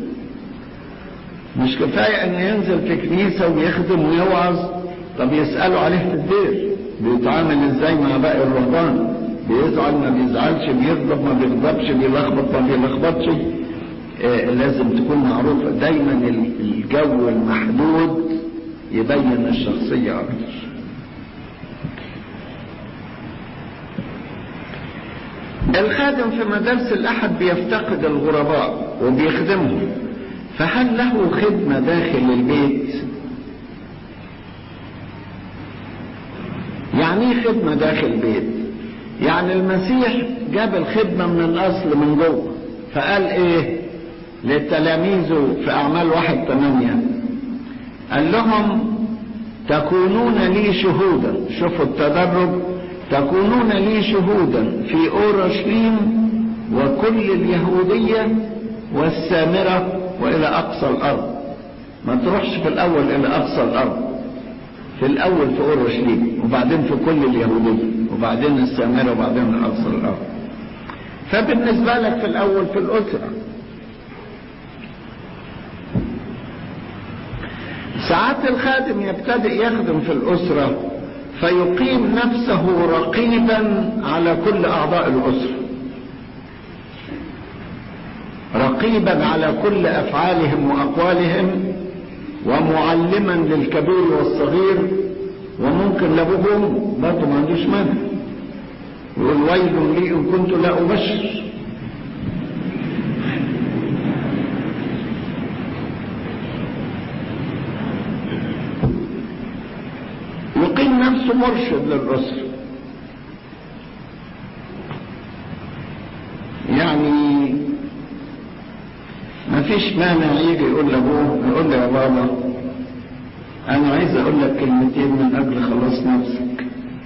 Speaker 1: مش كفاية ان ينزل في كنيسة ويخدم ويوعظ طب يسألوا عليه في الدير بيتعامل ازاي مع باقي الرهبان بيزعل ما بيزعلش بيغضب ما بيغضبش بيلخبط ما بيلخبطش آه لازم تكون معروفة دايما الجو المحدود يبين الشخصية اكتر الخادم في مدارس الأحد بيفتقد الغرباء وبيخدمهم فهل له خدمة داخل البيت يعني ايه خدمة داخل البيت يعني المسيح جاب الخدمة من الأصل من جوه فقال ايه لتلاميذه في أعمال واحد ثمانية قال لهم تكونون لي شهودا شوفوا التدرج تكونون لي شهودا في اورشليم وكل اليهودية والسامرة والى اقصى الارض ما تروحش في الاول الى اقصى الارض في الاول في اورشليم وبعدين في كل اليهودية وبعدين السامرة وبعدين اقصى الارض فبالنسبة لك في الاول في الاسرة ساعات الخادم يبتدئ يخدم في الاسره فيقيم نفسه رقيبا على كل اعضاء الاسره رقيبا على كل افعالهم واقوالهم ومعلما للكبير والصغير وممكن لابوهم برضه ما عندوش مانع يقول ويل لي ان كنت لا ابشر يقيم نفسه مرشد للأسرة يعني ما فيش مانع يجي يقول لابوه يقول له يا بابا انا عايز اقول لك كلمتين من اجل خلاص نفسك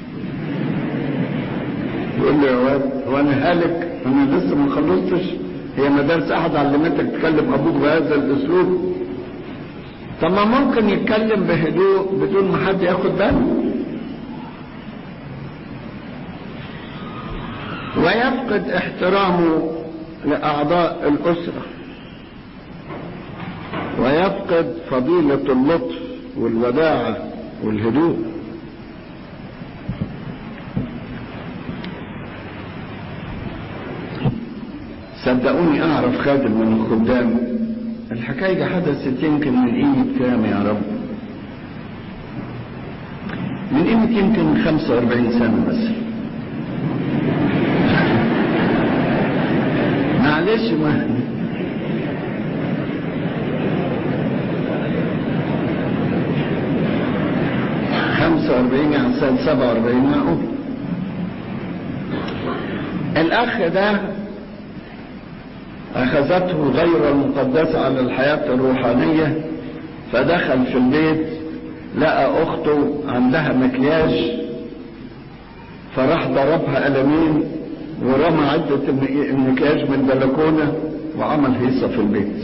Speaker 1: يقول له يا واد هو انا هالك انا لسه ما خلصتش هي مدارس احد علمتك تكلم ابوك بهذا الاسلوب طب ما ممكن يتكلم بهدوء بدون ما حد ياخد باله ويفقد احترامه لاعضاء الاسره ويفقد فضيله اللطف والوداعه والهدوء صدقوني اعرف خادم من الخدام الحكاية دي حدثت يمكن من قيمة كام يا رب من قيمة يمكن 45 سنة مثلا معلش ما خمسة واربعين يعني سنة سبعة واربعين معقول الأخ ده أخذته غير المقدسة على الحياة الروحانية فدخل في البيت لقى أخته عندها مكياج فراح ضربها قلمين ورمى عدة المكياج من البلكونة وعمل هيصة في البيت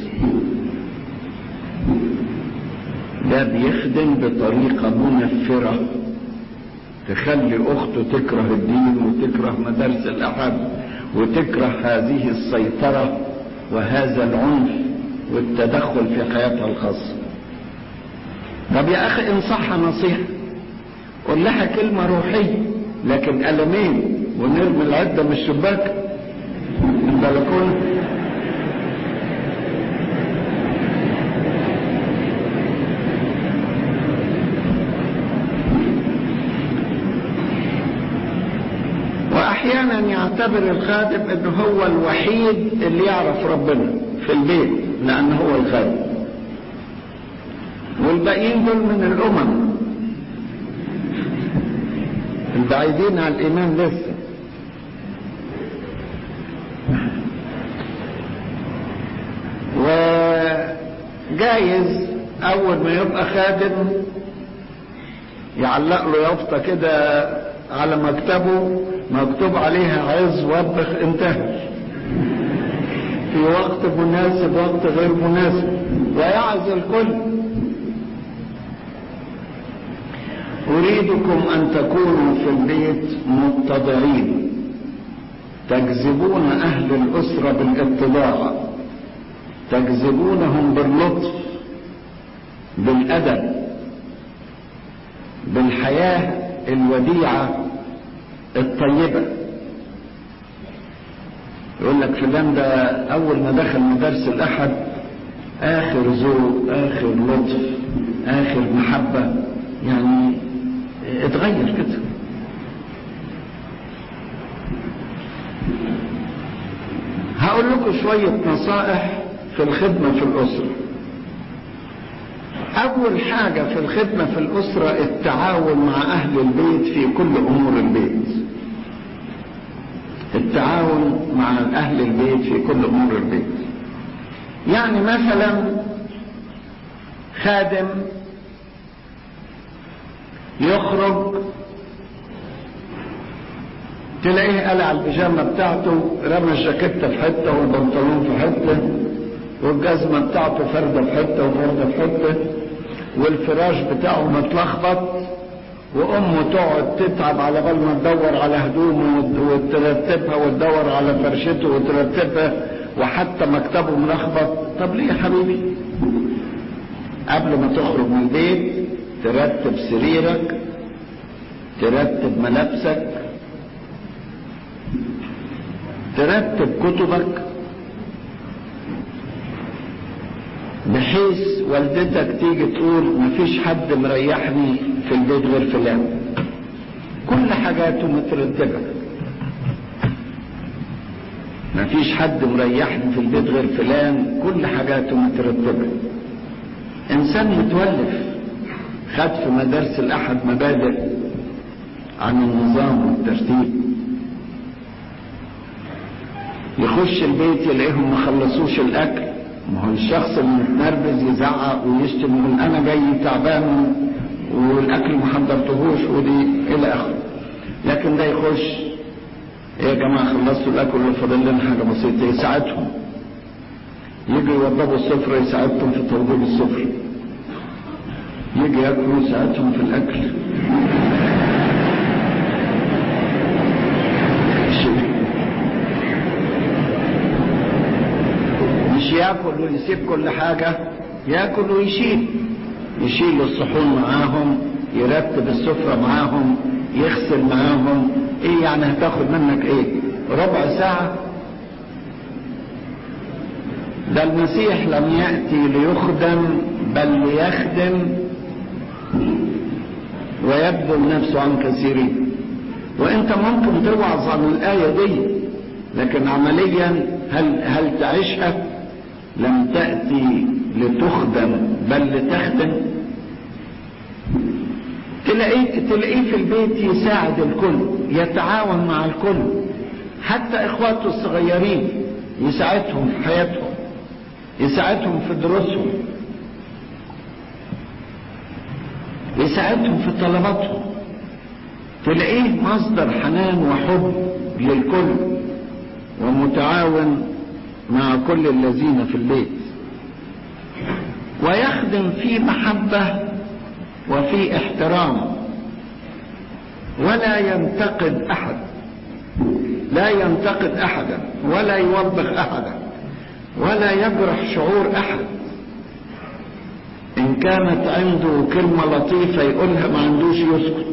Speaker 1: ده بيخدم بطريقة منفرة تخلي أخته تكره الدين وتكره مدارس الأحد وتكره هذه السيطرة وهذا العنف والتدخل في حياتها الخاصة طب يا أخي إن صح نصيحة قول لها كلمة روحية لكن قلمين ونرمي العدة من الشباك البلكونة واحيانا يعتبر الخادم انه هو الوحيد اللي يعرف ربنا في البيت لانه هو الخادم والباقيين دول من الامم البعيدين عن الايمان لسه وجايز اول ما يبقى خادم يعلق له يافطه كده على مكتبه مكتوب عليها عز وبخ انتهى في وقت مناسب وقت غير مناسب ويعظ الكل أريدكم أن تكونوا في البيت متضعين تجذبون أهل الأسرة بالاتضاع تجذبونهم باللطف بالأدب بالحياة الوديعة الطيبة يقول لك فلان ده أول ما دخل مدارس الأحد آخر ذوق آخر لطف آخر محبة يعني اتغير كده هقول لكم شوية نصائح في الخدمة في الأسرة أول حاجة في الخدمة في الأسرة التعاون مع أهل البيت في كل أمور البيت التعاون مع أهل البيت في كل أمور البيت يعني مثلا خادم يخرج تلاقيه قلع البيجامة بتاعته رمى الجاكيتة في حتة والبنطلون في حتة والجزمة بتاعته فردة في حتة وفردة في حتة والفراش بتاعه متلخبط وامه تقعد تتعب على بال ما تدور على هدومه وترتبها وتدور على فرشته وترتبها وحتى مكتبه ملخبط طب ليه يا حبيبي قبل ما تخرج من البيت ترتب سريرك ترتب ملابسك ترتب كتبك بحيث والدتك تيجي تقول مفيش حد مريحني في البيت غير فلان كل حاجاته مترتبة مفيش حد مريحني في البيت غير فلان كل حاجاته مترتبة انسان متولف خد في مدارس الاحد مبادئ عن النظام والترتيب يخش البيت يلاقيهم ما خلصوش الاكل ما هو الشخص المتنرفز يزعق ويشتم يقول انا جاي تعبان والاكل ما حضرتهوش ودي الى اخره لكن ده يخش ايه يا جماعه خلصتوا الاكل ولا فاضل لنا حاجه بسيطه يساعدهم يجي يوضبوا السفره يساعدهم في توضيب السفره يجي ياكلوا يساعدهم في الاكل مش ياكل ويسيب كل حاجة ياكل ويشيل يشيل الصحون معاهم يرتب السفرة معاهم يغسل معاهم ايه يعني هتاخد منك ايه ربع ساعة ده المسيح لم يأتي ليخدم بل ليخدم ويبذل نفسه عن كثيرين وانت ممكن توعظ عن الآية دي لكن عمليا هل هل تعيشها لم تأتي لتخدم بل لتخدم تلاقيه تلاقيه في البيت يساعد الكل يتعاون مع الكل حتى اخواته الصغيرين يساعدهم في حياتهم يساعدهم في دروسهم يساعدهم في طلباتهم تلاقيه مصدر حنان وحب للكل ومتعاون مع كل الذين في البيت ويخدم في محبة وفي احترام ولا ينتقد أحد لا ينتقد أحدا ولا يوبخ أحدا ولا يجرح شعور أحد إن كانت عنده كلمة لطيفة يقولها ما عندوش يسكت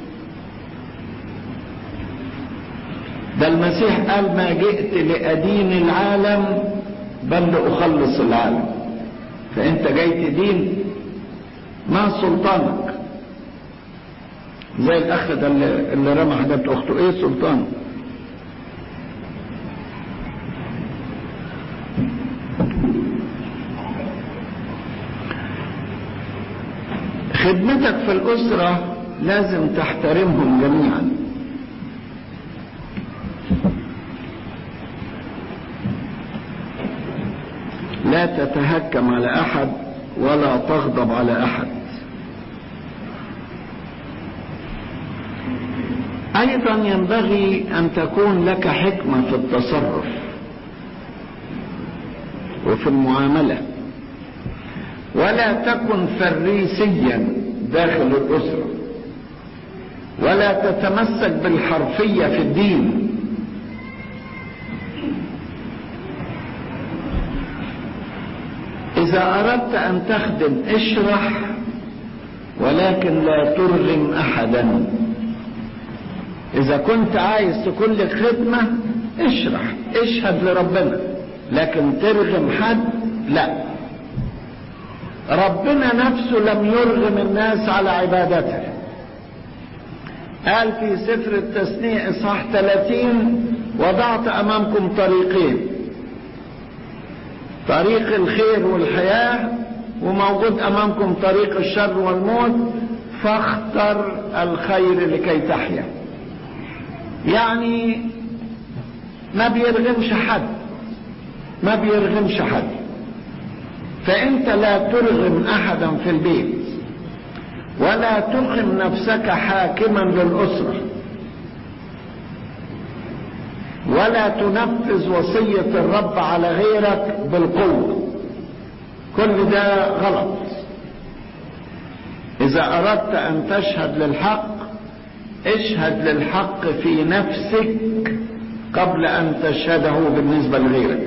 Speaker 1: ده المسيح قال ما جئت لأدين العالم بل لأخلص العالم فأنت جاي تدين ما سلطانك زي الأخ ده اللي, اللي رمى حاجات أخته إيه سلطانه خدمتك في الأسرة لازم تحترمهم جميعا لا تتهكم على احد ولا تغضب على احد ايضا ينبغي ان تكون لك حكمه في التصرف وفي المعاملة ولا تكن فريسيا داخل الأسرة ولا تتمسك بالحرفية في الدين إذا أردت أن تخدم اشرح ولكن لا ترغم أحدا إذا كنت عايز تكون لك خدمة اشرح اشهد لربنا لكن ترغم حد لا ربنا نفسه لم يرغم الناس على عبادته قال في سفر التثنية إصحاح 30 وضعت أمامكم طريقين طريق الخير والحياة وموجود أمامكم طريق الشر والموت فاختر الخير لكي تحيا يعني ما بيرغمش حد ما بيرغمش حد فانت لا ترغم احدا في البيت ولا تقم نفسك حاكما للاسره ولا تنفذ وصيه الرب على غيرك بالقوه كل ده غلط اذا اردت ان تشهد للحق اشهد للحق في نفسك قبل ان تشهده بالنسبه لغيرك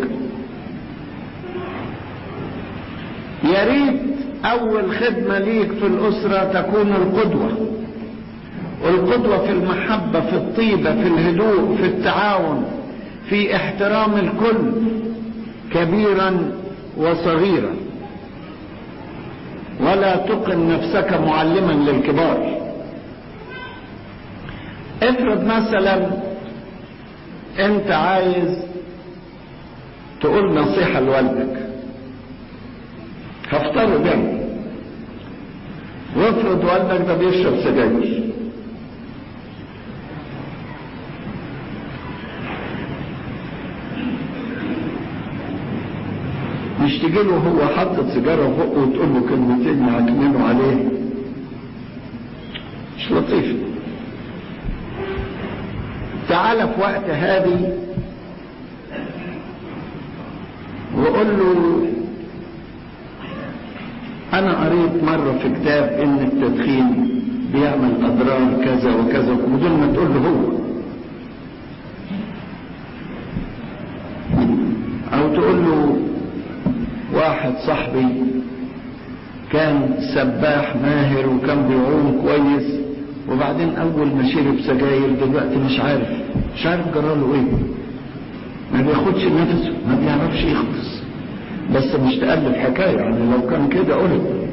Speaker 1: يا ريت اول خدمه ليك في الاسره تكون القدوه القدوه في المحبه في الطيبه في الهدوء في التعاون في احترام الكل كبيرا وصغيرا ولا تقن نفسك معلما للكبار افرض مثلا انت عايز تقول نصيحة لوالدك هفترض يعني وافرض والدك ده بيشرب سجاير مش تجي له هو حاطط سيجاره في بقه وتقول له كلمتين يعكننوا عليه مش لطيف تعال في وقت هادي وقول له انا قريت مرة في كتاب ان التدخين بيعمل اضرار كذا وكذا بدون ما تقول له هو او تقول له واحد صاحبي كان سباح ماهر وكان بيعوم كويس وبعدين اول ما شرب سجاير دلوقتي مش عارف مش عارف جراله ايه ما بياخدش نفسه ما بيعرفش يخلص بس مش تألف حكاية يعني لو كان كده قلت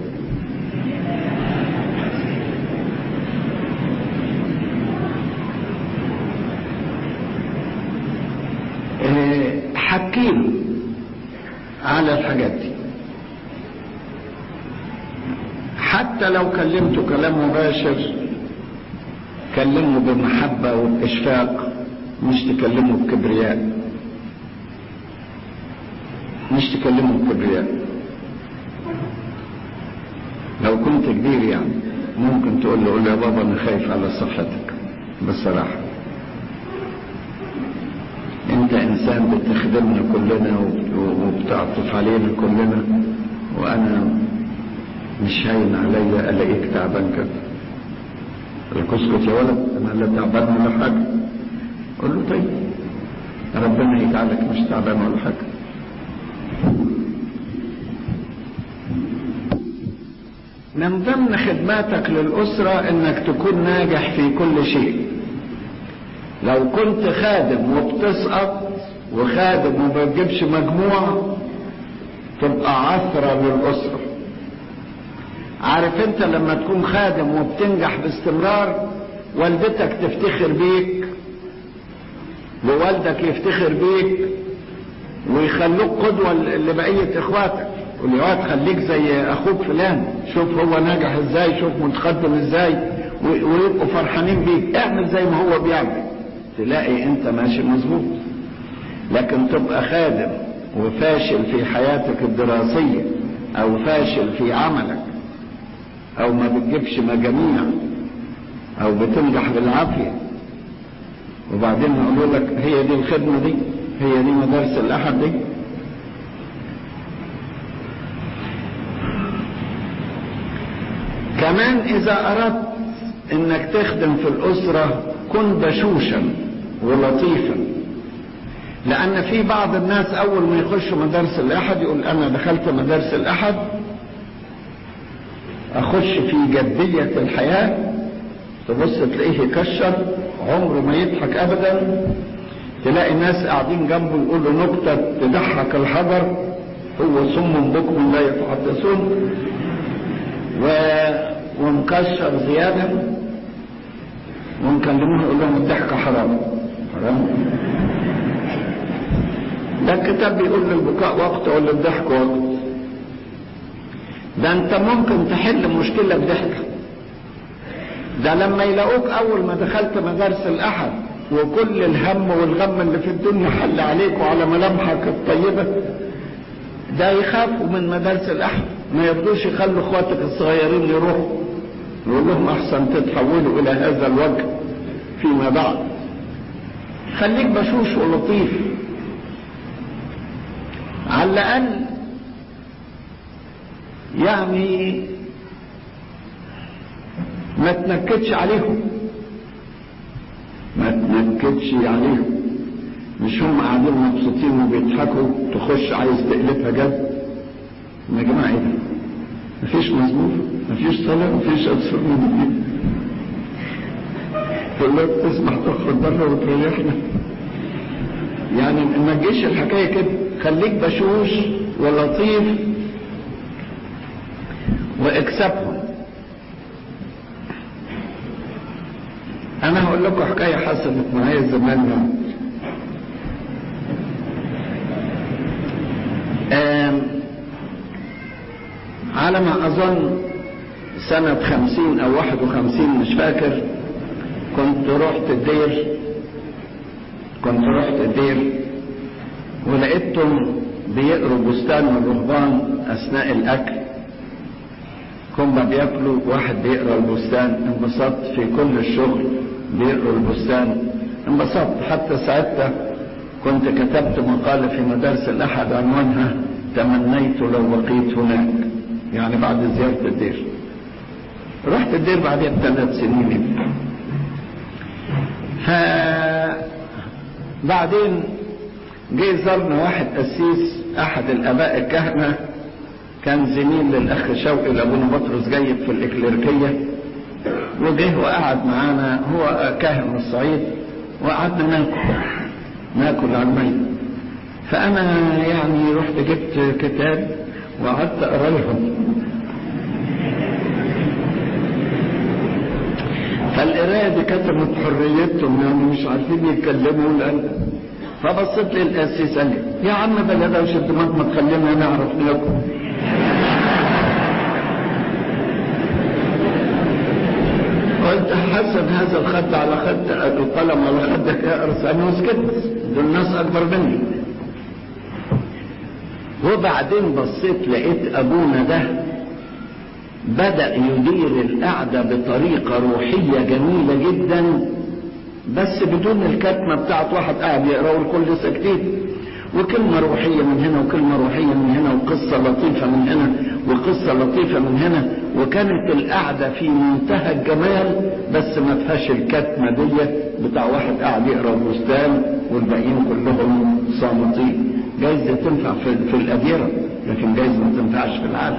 Speaker 1: حكيله على الحاجات دي حتى لو كلمته كلام مباشر كلمه بمحبة وبإشفاق مش تكلمه بكبرياء مش تكلمه بكبرياء لو كنت كبير يعني ممكن تقول له قول له يا بابا انا خايف على صحتك بصراحة انت انسان بتخدمنا كلنا وبتعطف علينا كلنا وانا مش هين عليا الاقيك تعبان كده اسكت يا ولد انا لا تعبان ولا حاجه قول له طيب ربنا يجعلك مش تعبان ولا حاجه من ضمن خدماتك للأسرة انك تكون ناجح في كل شيء لو كنت خادم وبتسقط وخادم وما بتجيبش مجموع تبقى عثرة للأسرة عارف انت لما تكون خادم وبتنجح باستمرار والدتك تفتخر بيك ووالدك يفتخر بيك ويخلوك قدوة لبقية اخواتك يقول يا واد خليك زي اخوك فلان شوف هو ناجح ازاي شوف متقدم ازاي ويبقوا فرحانين بيك اعمل زي ما هو بيعمل تلاقي انت ماشي مظبوط لكن تبقى خادم وفاشل في حياتك الدراسية او فاشل في عملك او ما بتجيبش مجاميع او بتنجح بالعافية وبعدين يقولوا لك هي دي الخدمة دي هي دي مدارس الاحد دي كمان اذا اردت انك تخدم في الاسرة كن بشوشا ولطيفا لان في بعض الناس اول ما يخشوا مدارس الاحد يقول انا دخلت مدارس الاحد اخش في جدية الحياة تبص تلاقيه يكشر عمره ما يضحك ابدا تلاقي ناس قاعدين جنبه يقولوا نكتة تضحك الحجر هو صم بكم لا يتحدثون و... ومكشر زيادة ونكلمه نقول لهم الضحك حرام حرام ده الكتاب بيقول للبكاء وقت وللضحك وقت ده انت ممكن تحل مشكلة بضحكة ده لما يلاقوك اول ما دخلت مدارس الاحد وكل الهم والغم اللي في الدنيا حل عليك وعلى ملامحك الطيبة ده يخافوا من مدارس الاحد ما يرضوش يخلوا اخواتك الصغيرين يروحوا يقول لهم احسن تتحولوا الى هذا الوجه فيما بعد خليك بشوش ولطيف على الاقل يعني ما تنكدش عليهم ما تنكدش عليهم مش هم قاعدين مبسوطين وبيضحكوا تخش عايز تقلبها جد يا جماعه ايه ده؟ مفيش مزمور مفيش صلاه مفيش اكثر من دي تقول لك تسمح تخرج بره وتريحنا يعني ما تجيش الحكايه كده خليك بشوش ولطيف واكسبهم انا هقول لكم حكايه حصلت معايا زمان على ما اظن سنة خمسين او واحد وخمسين مش فاكر كنت رحت الدير كنت رحت الدير ولقيتهم بيقروا بستان الرهبان اثناء الاكل كنا بياكلوا واحد بيقرا البستان انبسطت في كل الشغل بيقروا البستان انبسطت حتى ساعتها كنت كتبت مقالة في مدارس الأحد عنوانها تمنيت لو بقيت هناك يعني بعد زيارة الدير رحت الدير بعدها بثلاث سنين ها بعدين جه زارنا واحد قسيس أحد الآباء الكهنة كان زميل للأخ شوقي لأبونا بطرس جيد في الإكليركية وجه وقعد معانا هو كاهن من الصعيد وقعدنا ناكل ناكل على الميت فأنا يعني رحت جبت كتاب وقعدت أقرا لهم فالقراية دي كتمت حريتهم يعني مش عارفين يتكلموا لأن فبصيت لي القسيس قال لي يا عم بلا دوشة دماغ ما تخلينا نعرف ناكل قلت حسب هذا الخد على خد القلم على خدك اقرص انا وسكت دول ناس اكبر مني وبعدين بصيت لقيت ابونا ده بدأ يدير القعدة بطريقة روحية جميلة جدا بس بدون الكتمة بتاعت واحد قاعد يقرا والكل ساكتين وكلمة روحية من هنا وكلمة روحية من هنا وقصة لطيفة من هنا وقصة لطيفة من هنا وكانت القعدة في منتهى الجمال بس ما فيهاش الكتمة دي بتاع واحد قاعد يقرا البستان والباقيين كلهم صامتين جايز تنفع في, في الأديرة لكن جايز ما تنفعش في العالم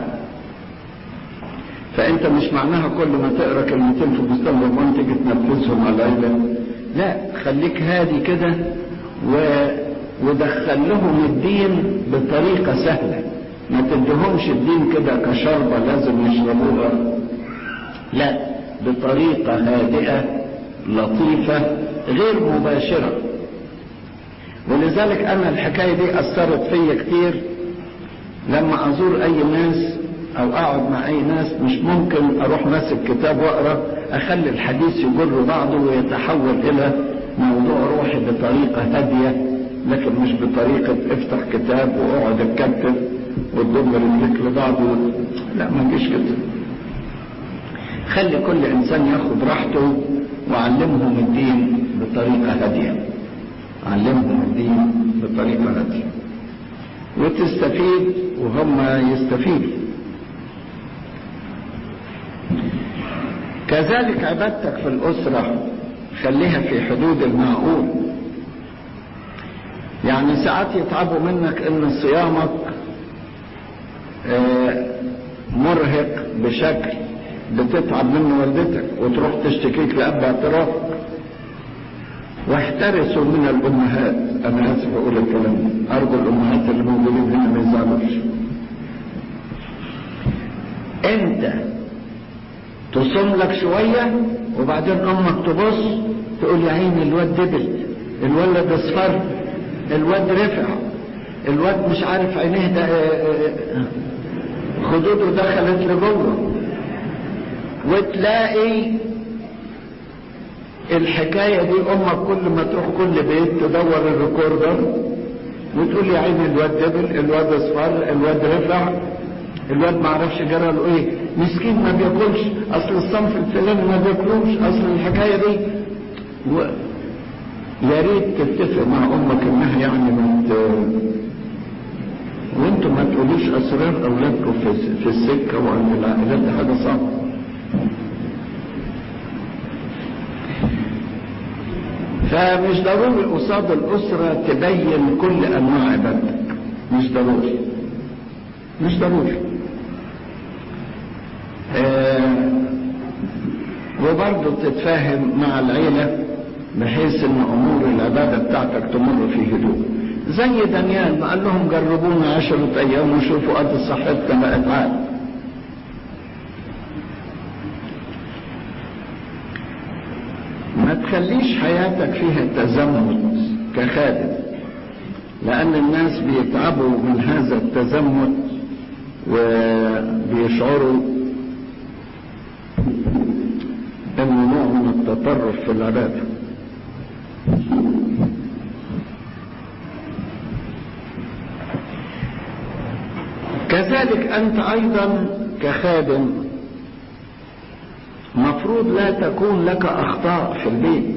Speaker 1: فأنت مش معناها كل ما تقرا كلمتين في بستان ربان تيجي تنفذهم على العيلة لا خليك هادي كده و ودخل لهم الدين بطريقة سهلة ما تدهمش الدين كده كشربة لازم يشربوها لا بطريقة هادئة لطيفة غير مباشرة ولذلك أنا الحكاية دي أثرت فيا كتير لما أزور أي ناس أو أقعد مع أي ناس مش ممكن أروح ماسك كتاب وأقرأ أخلي الحديث يجر بعضه ويتحول إلى موضوع روحي بطريقة هادية لكن مش بطريقة افتح كتاب واقعد اتكتب وتضم رجليك لبعض لا ما تجيش كده خلي كل انسان ياخد راحته وعلمهم الدين بطريقة هادية علمهم الدين بطريقة هادية وتستفيد وهم يستفيدوا كذلك عبادتك في الأسرة خليها في حدود المعقول يعني ساعات يتعبوا منك ان صيامك مرهق بشكل بتتعب منه والدتك وتروح تشتكيك لأب اعترافك واحترسوا من الأمهات أنا آسف أقول الكلام ده أرجو الأمهات اللي موجودين هنا ما يزعلوش أنت تصوم لك شوية وبعدين أمك تبص تقول يا عيني الواد دبل الولد اصفر الواد رفع الواد مش عارف عينيه ده خدوده دخلت لجوه وتلاقي الحكاية دي امك كل ما تروح كل بيت تدور الريكوردر وتقول يا عيني الواد دبل الواد اصفر الواد رفع الواد ما عرفش جرى له ايه مسكين ما بياكلش اصل الصنف الفلاني ما بياكلوش اصل الحكايه دي و... يا ريت تتفق مع امك انها يعني ما ت... وانتوا ما تقولوش اسرار اولادكم في, في السكه وعند العائلات دي حاجه صعبه فمش ضروري قصاد الاسره تبين كل انواع عبادتك مش ضروري مش ضروري آه وبرضه تتفاهم مع العيلة بحيث ان امور العبادة بتاعتك تمر في هدوء زي دانيال ما قال لهم جربونا عشرة ايام وشوفوا قد صحتنا بقت عال ما تخليش حياتك فيها تزمت كخادم لأن الناس بيتعبوا من هذا التزمت وبيشعروا انه نوع من التطرف في العبادة كذلك انت ايضا كخادم مفروض لا تكون لك اخطاء في البيت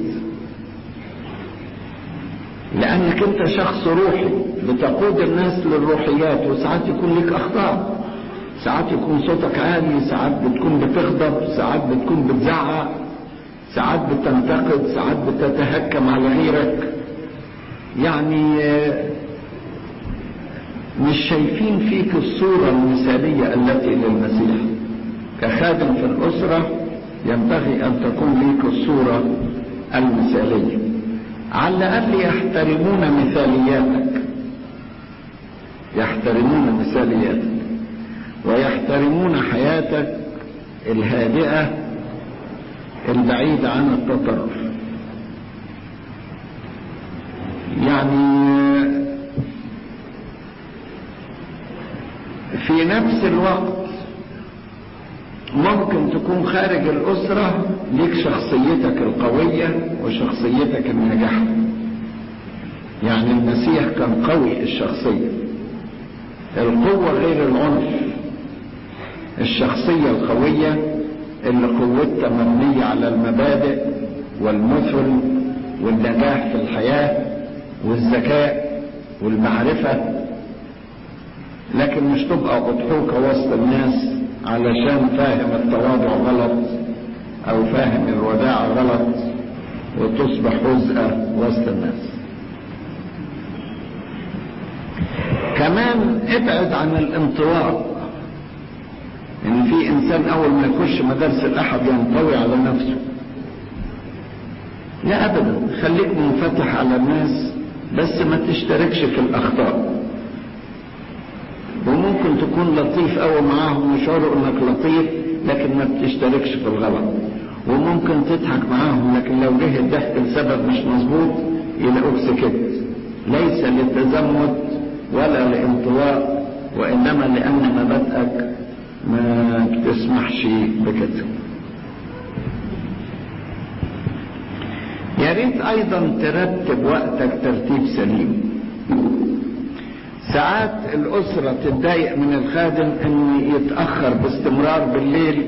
Speaker 1: لانك انت شخص روحي بتقود الناس للروحيات وساعات يكون لك اخطاء ساعات يكون صوتك عالي ساعات بتكون بتغضب ساعات بتكون بتزعق ساعات بتنتقد ساعات بتتهكم على غيرك يعني مش شايفين فيك الصورة المثالية التي للمسيح كخادم في الأسرة ينبغي أن تكون ليك الصورة المثالية على الأقل يحترمون مثالياتك يحترمون مثالياتك ويحترمون حياتك الهادئة البعيدة عن التطرف يعني في نفس الوقت ممكن تكون خارج الأسرة ليك شخصيتك القوية وشخصيتك الناجحة يعني المسيح كان قوي الشخصية القوة غير العنف الشخصية القوية اللي قوتها مبنية على المبادئ والمثل والنجاح في الحياة والذكاء والمعرفة لكن مش تبقى أضحوكة وسط الناس علشان فاهم التواضع غلط أو فاهم الوداع غلط وتصبح هزءة وسط الناس كمان ابعد عن الانطواء ان في انسان اول ما يخش مدارس الاحد ينطوي على نفسه لا ابدا خليك منفتح على الناس بس ما تشتركش في الاخطاء وممكن تكون لطيف قوي معاهم ويشعروا انك لطيف لكن ما بتشتركش في الغلط وممكن تضحك معاهم لكن لو جه الضحك لسبب مش مظبوط يلاقوك سكت ليس للتزمت ولا لانطواء وانما لان مبادئك ما تسمحش بكده يا ريت ايضا ترتب وقتك ترتيب سليم ساعات الاسره تتضايق من الخادم ان يتاخر باستمرار بالليل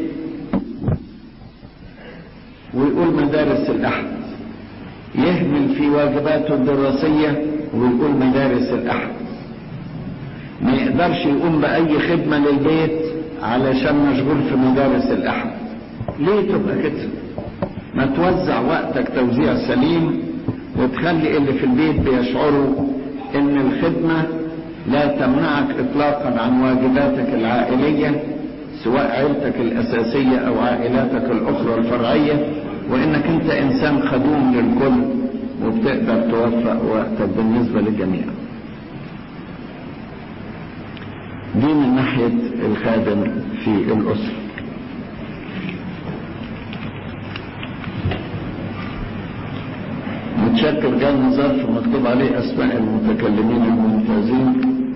Speaker 1: ويقول مدارس الاحد يهمل في واجباته الدراسيه ويقول مدارس الاحد ما يقدرش يقوم باي خدمه للبيت علشان مشغول في مدارس الاحد ليه تبقى كده ما توزع وقتك توزيع سليم وتخلي اللي في البيت بيشعروا ان الخدمة لا تمنعك اطلاقا عن واجباتك العائلية سواء عيلتك الاساسية او عائلاتك الاخرى الفرعية وانك انت انسان خدوم للكل وبتقدر توفق وقتك بالنسبة للجميع دي من ناحية الخادم في الأسرة متشكر جالنا ظرف مكتوب عليه أسماء المتكلمين الممتازين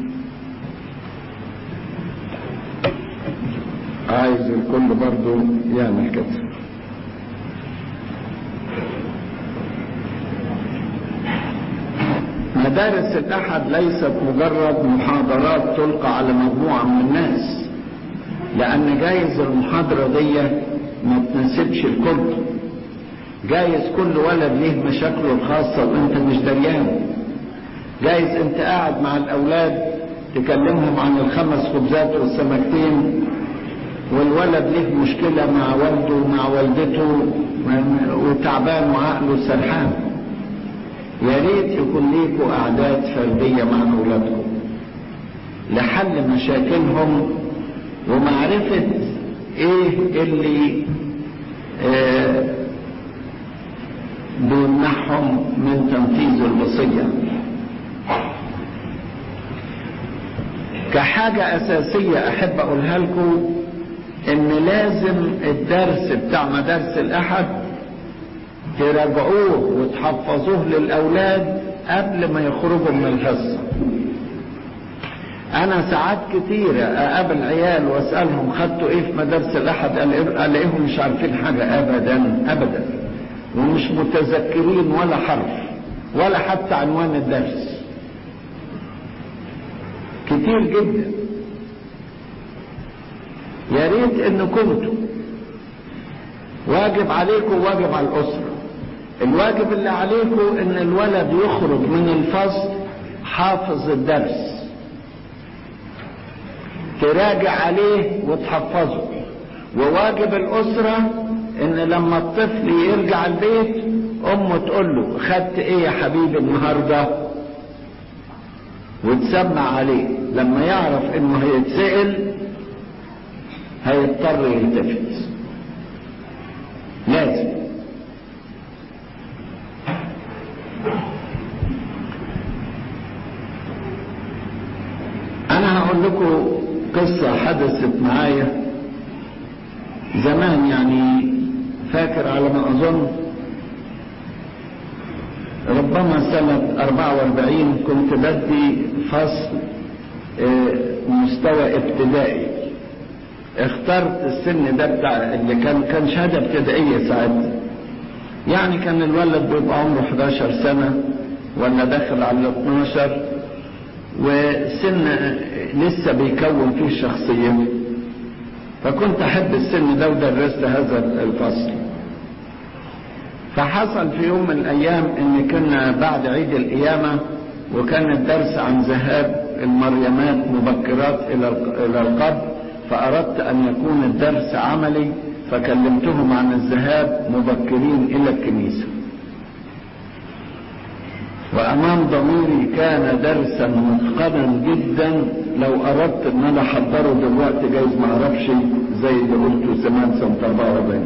Speaker 1: عايز الكل برضو يعمل كده مدارس الأحد ليست مجرد محاضرات تلقى على مجموعة من الناس لأن جايز المحاضرة دي ما تناسبش الكل جايز كل ولد ليه مشاكله الخاصة وانت مش دريان جايز انت قاعد مع الأولاد تكلمهم عن الخمس خبزات والسمكتين والولد ليه مشكلة مع والده ومع والدته وتعبان وعقله سرحان يا ريت يكون ليكوا أعداد فردية مع أولادكم لحل مشاكلهم ومعرفة إيه اللي آه بيمنعهم من تنفيذ الوصية كحاجة أساسية أحب أقولها لكم إن لازم الدرس بتاع مدارس الأحد تراجعوه وتحفظوه للأولاد قبل ما يخرجوا من الحصة أنا ساعات كتيرة أقابل عيال وأسألهم خدتوا إيه في مدارس الأحد ألاقيهم مش عارفين حاجة أبدا أبدا ومش متذكرين ولا حرف ولا حتى عنوان الدرس كتير جدا يا ريت ان كنتوا واجب عليكم واجب على الاسره الواجب اللي عليكم ان الولد يخرج من الفصل حافظ الدرس تراجع عليه وتحفظه وواجب الاسره ان لما الطفل يرجع البيت امه تقول له خدت ايه يا حبيبي النهارده وتسمع عليه لما يعرف انه هيتسأل هيضطر يلتفت لازم انا هقول لكم قصة حدثت معايا زمان يعني فاكر على ما اظن ربما سنة 44 كنت بدي فصل مستوى ابتدائي اخترت السن ده بتاع اللي كان كان شهاده ابتدائيه ساعتها يعني كان الولد بيبقى عمره 11 سنه ولا داخل على 12 وسن لسه بيكون فيه شخصيته فكنت احب السن ده ودرست هذا الفصل فحصل في يوم من الايام ان كنا بعد عيد القيامه وكان الدرس عن ذهاب المريمات مبكرات الى القبر فأردت أن يكون الدرس عملي فكلمتهم عن الذهاب مبكرين إلى الكنيسة وأمام ضميري كان درسا متقنا جدا لو أردت أن أنا أحضره دلوقتي جايز ما أعرفش زي اللي قلته زمان سنة 44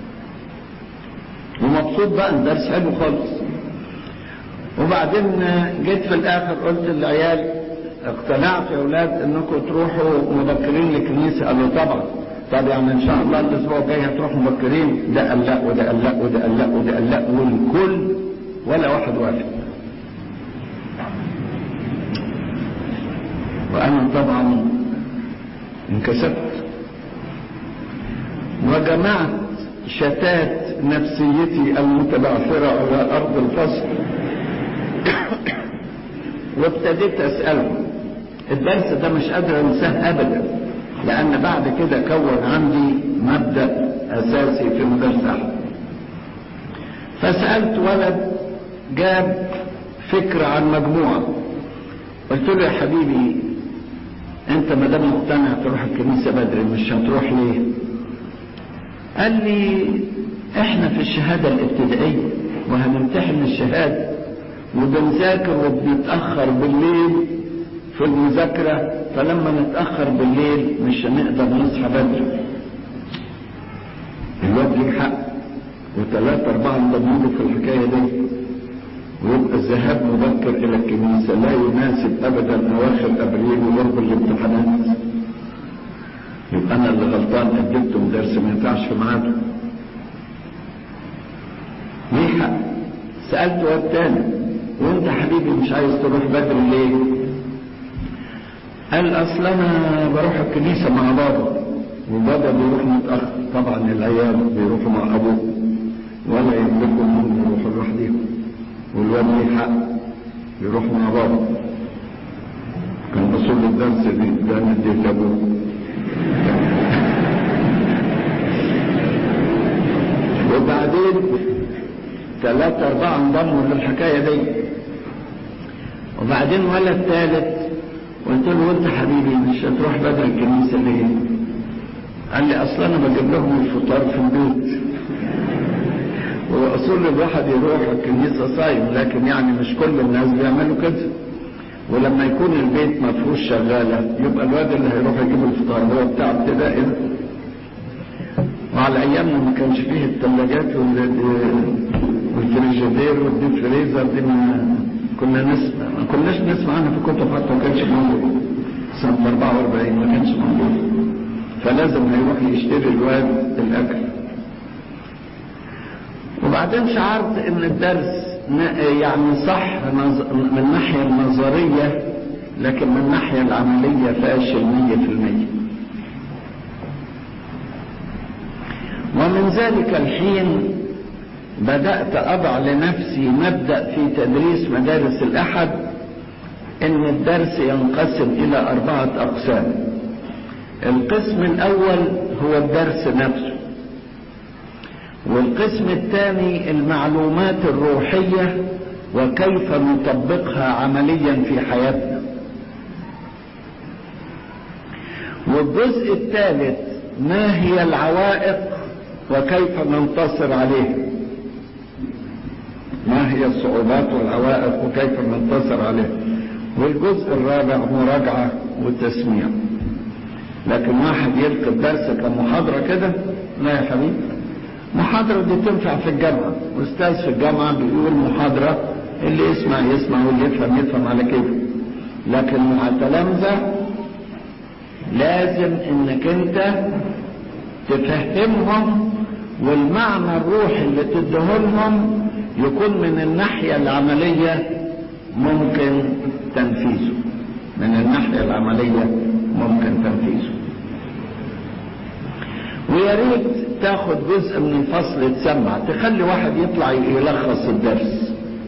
Speaker 1: ومبسوط بقى الدرس حلو خالص وبعدين جيت في الآخر قلت للعيال اقتنعت يا اولاد انكم تروحوا مبكرين للكنيسه قالوا طبعا طب يعني ان شاء الله الاسبوع الجاي هتروحوا مبكرين ده قال لا وده قال لا وده قال لا وده قال لا والكل ولا واحد وافق وانا طبعا انكسبت وجمعت شتات نفسيتي المتبعثره على ارض الفصل وابتديت اسالهم الدرس ده مش قادر انساه ابدا لان بعد كده كون عندي مبدا اساسي في المدرسه فسالت ولد جاب فكره عن مجموعه قلت له يا حبيبي انت ما دام مقتنع تروح الكنيسه بدري مش هتروح ليه قال لي احنا في الشهادة الابتدائية وهنمتحن الشهادة وبنذاكر وبنتأخر بالليل في المذاكرة فلما نتأخر بالليل مش هنقدر نصحى بدري الواد ليه حق وثلاثة أربعة انضموا له في الحكاية دي ويبقى الذهاب مبكر إلى الكنيسة لا يناسب أبدا أواخر أبريل وقرب الامتحانات يبقى أنا اللي غلطان أديتهم درس ما ينفعش في ميعاده ليه حق سألت واد تاني وانت حبيبي مش عايز تروح بدري ليه قال اصل انا بروح الكنيسة مع بابا وبابا بيروح متأخر طبعا العيال بيروحوا مع ابوه ولا يملكوا انهم يروحوا لوحدهم والواد ليه حق يروح مع بابا كان مسؤول الدرس دي ده نديت ابوه وبعدين ثلاثة أربعة انضموا للحكاية دي وبعدين ولد ثالث قلت له وانت حبيبي مش هتروح بدري الكنيسة ليه؟ قال لي أصل أنا بجيب لهم الفطار في البيت وأصول الواحد يروح الكنيسة صايم لكن يعني مش كل الناس بيعملوا كده ولما يكون البيت ما فيهوش شغالة يبقى الواد اللي هيروح يجيب الفطار هو بتاع ابتدائي ده وعلى ايامنا ما كانش فيه الثلاجات والفريجيدير والديب فريزر دي ما كنا نسمع ما كناش نسمع عنها في كتب حتى ما كانش موجود سنة 44 ما كانش موجود فلازم هيروح يشتري الواد الاكل وبعدين شعرت ان الدرس يعني صح من الناحية النظرية لكن من الناحية العملية فاشل مية في المية ومن ذلك الحين بدأت أضع لنفسي مبدأ في تدريس مدارس الأحد إن الدرس ينقسم إلى أربعة أقسام القسم الأول هو الدرس نفسه والقسم الثاني المعلومات الروحية وكيف نطبقها عمليا في حياتنا والجزء الثالث ما هي العوائق وكيف ننتصر عليها ما هي الصعوبات والعوائق وكيف ننتصر عليها والجزء الرابع مراجعة وتسميع لكن واحد يلقي الدرس كمحاضرة كده لا يا حبيبي محاضرة دي تنفع في الجامعة أستاذ في الجامعة بيقول محاضرة اللي يسمع يسمع واللي يفهم يفهم على كيفه لكن مع التلامذة لازم انك انت تفهمهم والمعنى الروحي اللي تديهولهم يكون من الناحية العملية ممكن تنفيذه من الناحية العملية ممكن تنفيذه ويا ريت تاخد جزء من الفصل تسمع تخلي واحد يطلع يلخص الدرس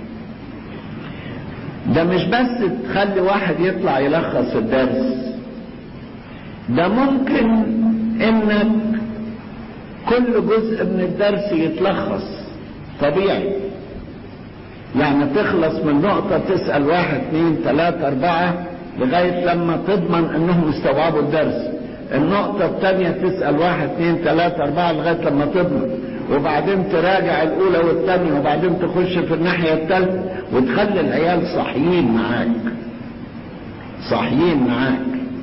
Speaker 1: ده مش بس تخلي واحد يطلع يلخص الدرس ده ممكن انك كل جزء من الدرس يتلخص طبيعي يعني تخلص من نقطة تسأل واحد اثنين ثلاثة أربعة لغاية لما تضمن انهم استوعبوا الدرس النقطة الثانية تسأل واحد اثنين ثلاثة أربعة لغاية لما تضمن وبعدين تراجع الأولى والثانية وبعدين تخش في الناحية الثالثة وتخلي العيال صاحيين معاك صاحيين معاك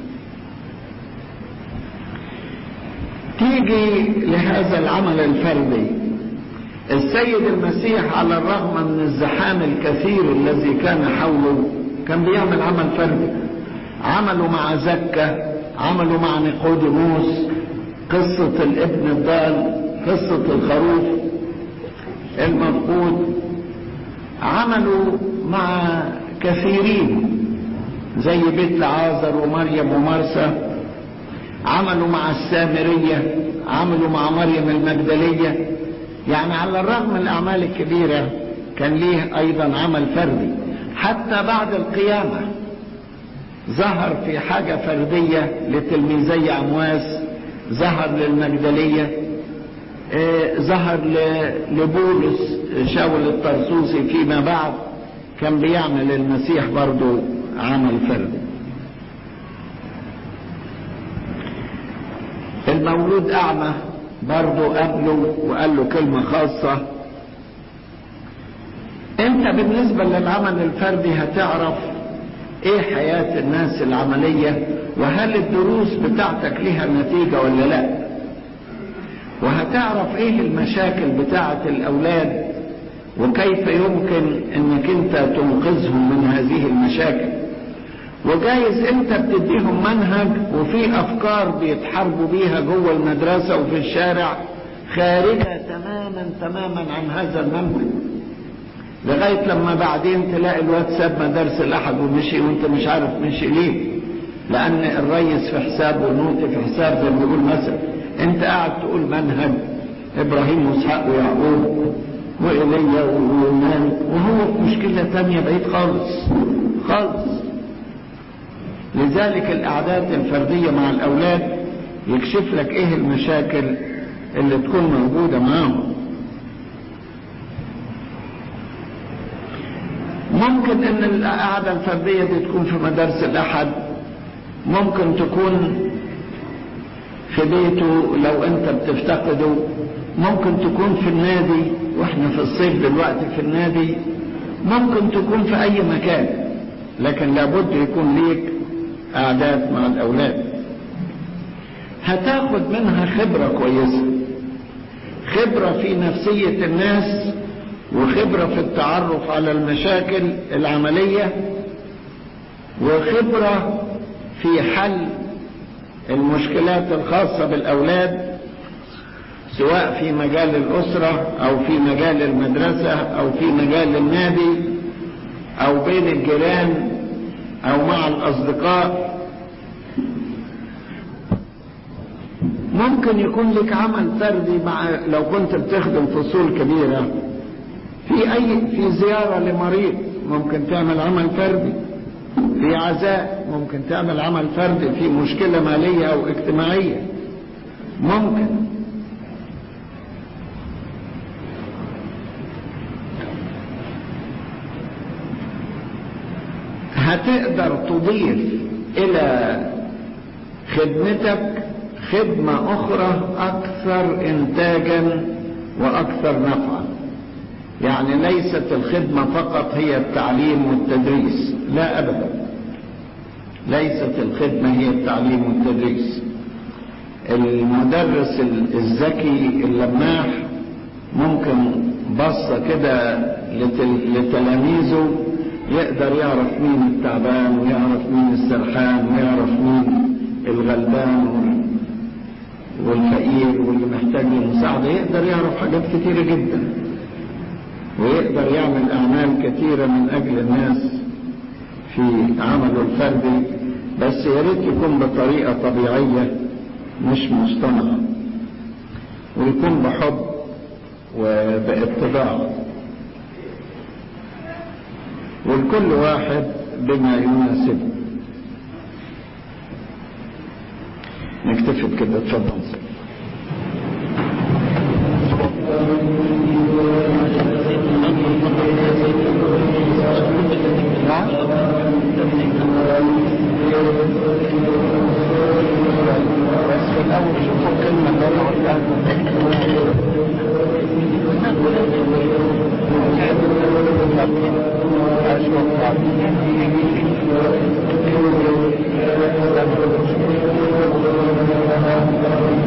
Speaker 1: تيجي لهذا العمل الفردي السيد المسيح على الرغم من الزحام الكثير الذي كان حوله كان بيعمل عمل فردي عمله مع زكة عمله مع نيقوديموس قصة الابن الضال قصة الخروف المفقود عملوا مع كثيرين زي بيت لعازر ومريم ومرسى عملوا مع السامرية عملوا مع مريم المجدلية يعني على الرغم من الأعمال الكبيرة كان ليه أيضا عمل فردي حتى بعد القيامة ظهر في حاجة فردية لتلميذي عمواس ظهر للمجدلية اه ظهر لبولس شاول الطرسوسي فيما بعد كان بيعمل المسيح برضو عمل فردي المولود أعمى
Speaker 2: برضه قابله وقال له كلمة خاصة انت بالنسبة للعمل الفردي هتعرف ايه حياة الناس العملية وهل الدروس بتاعتك لها نتيجة ولا لا وهتعرف ايه المشاكل بتاعة الاولاد وكيف يمكن انك انت تنقذهم من هذه المشاكل وجايز انت بتديهم منهج وفي افكار بيتحاربوا بيها جوه المدرسة وفي الشارع خارجة تماما تماما عن هذا المنهج لغاية لما بعدين تلاقي الواد ساب مدارس الأحد ومشي وانت مش عارف مشي ليه لأن الريس في حساب والنوتي في حساب زي ما بيقول مثلا انت قاعد تقول منهج إبراهيم وإسحاق ويعقوب وإيليا ويونان وهو في مشكلة تانية بعيد خالص خالص لذلك الأعداد الفردية مع الأولاد يكشف لك إيه المشاكل اللي تكون موجودة معاهم ممكن ان القعدة الفردية دي تكون في مدارس الاحد ممكن تكون في بيته لو انت بتفتقده ممكن تكون في النادي واحنا في الصيف دلوقتي في النادي ممكن تكون في اي مكان لكن لابد يكون ليك قعدات مع الاولاد هتاخد منها خبرة كويسة خبرة في نفسية الناس وخبرة في التعرف على المشاكل العملية وخبرة في حل المشكلات الخاصة بالأولاد سواء في مجال الأسرة أو في مجال المدرسة أو في مجال النادي أو بين الجيران أو مع الأصدقاء ممكن يكون لك عمل فردي مع لو كنت بتخدم فصول كبيره في اي في زيارة لمريض ممكن تعمل عمل فردي في عزاء ممكن تعمل عمل فردي في مشكلة مالية او اجتماعية ممكن هتقدر تضيف الى خدمتك خدمة اخرى اكثر انتاجا واكثر نفعا يعني ليست الخدمة فقط هي التعليم والتدريس لا أبدا ليست الخدمة هي التعليم والتدريس المدرس الذكي اللماح ممكن بصة كده لتلاميذه يقدر يعرف مين التعبان ويعرف مين السرحان ويعرف مين الغلبان والفقير واللي محتاج للمساعدة يقدر يعرف حاجات كتيرة جدا ويقدر يعمل أعمال كثيرة من أجل الناس في عمله الفردي بس يا ريت يكون بطريقة طبيعية مش مصطنعة ويكون بحب وباتباع ولكل واحد بما يناسبه نكتفي بكده اتفضل بس في الأول شوفوا الكلمة اللي أنا قلتها أشوف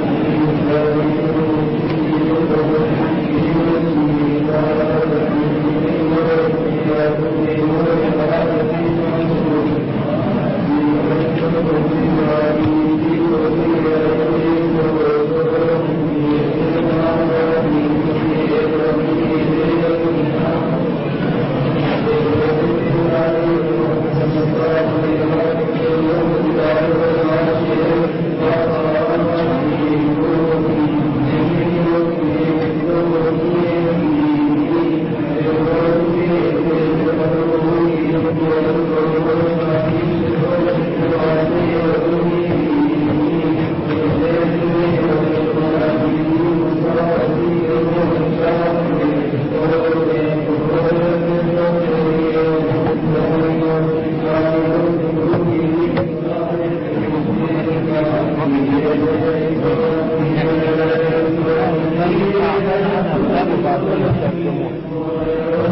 Speaker 3: وبعدين يستخدموه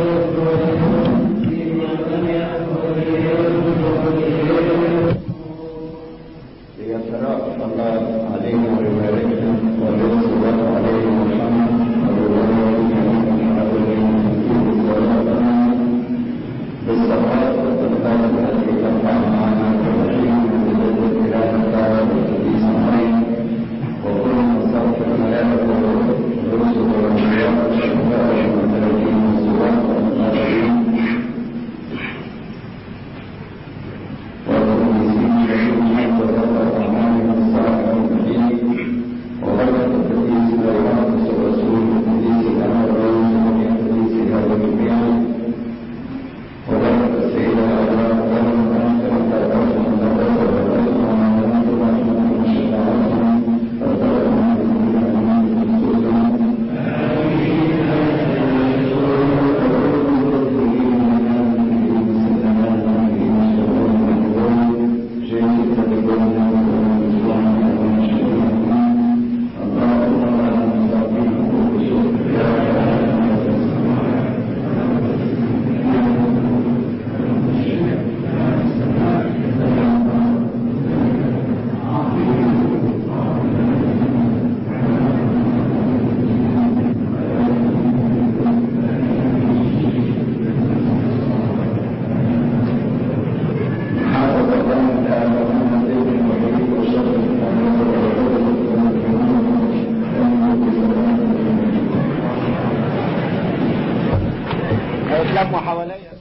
Speaker 1: ليترأف الله عليهم ويباركهم ويرسل الله عليهم محمد ويباركهم حواليهم بالصلاة والسلام التي تنفع معنا وتحيي من الاله تعالى والقديس معين وكل مصاف الملائكة والرسل والانبياء والشهداء والمتلقين والصلاة والمتابعين والمؤمنين يشهدون حتى تبقى أعمالهم الصالحة والمدين وبركة القديس الأيواس الرسول القديس الأمر الرئيس والقديس هذا الجميع وبركة السيدة أولاد ولم أنت أنت أرجو أن تتصل بالرسول وما أنت رحمة من شفاعتهم فارتقى من كل من خصوصا
Speaker 3: هيتلموا حواليا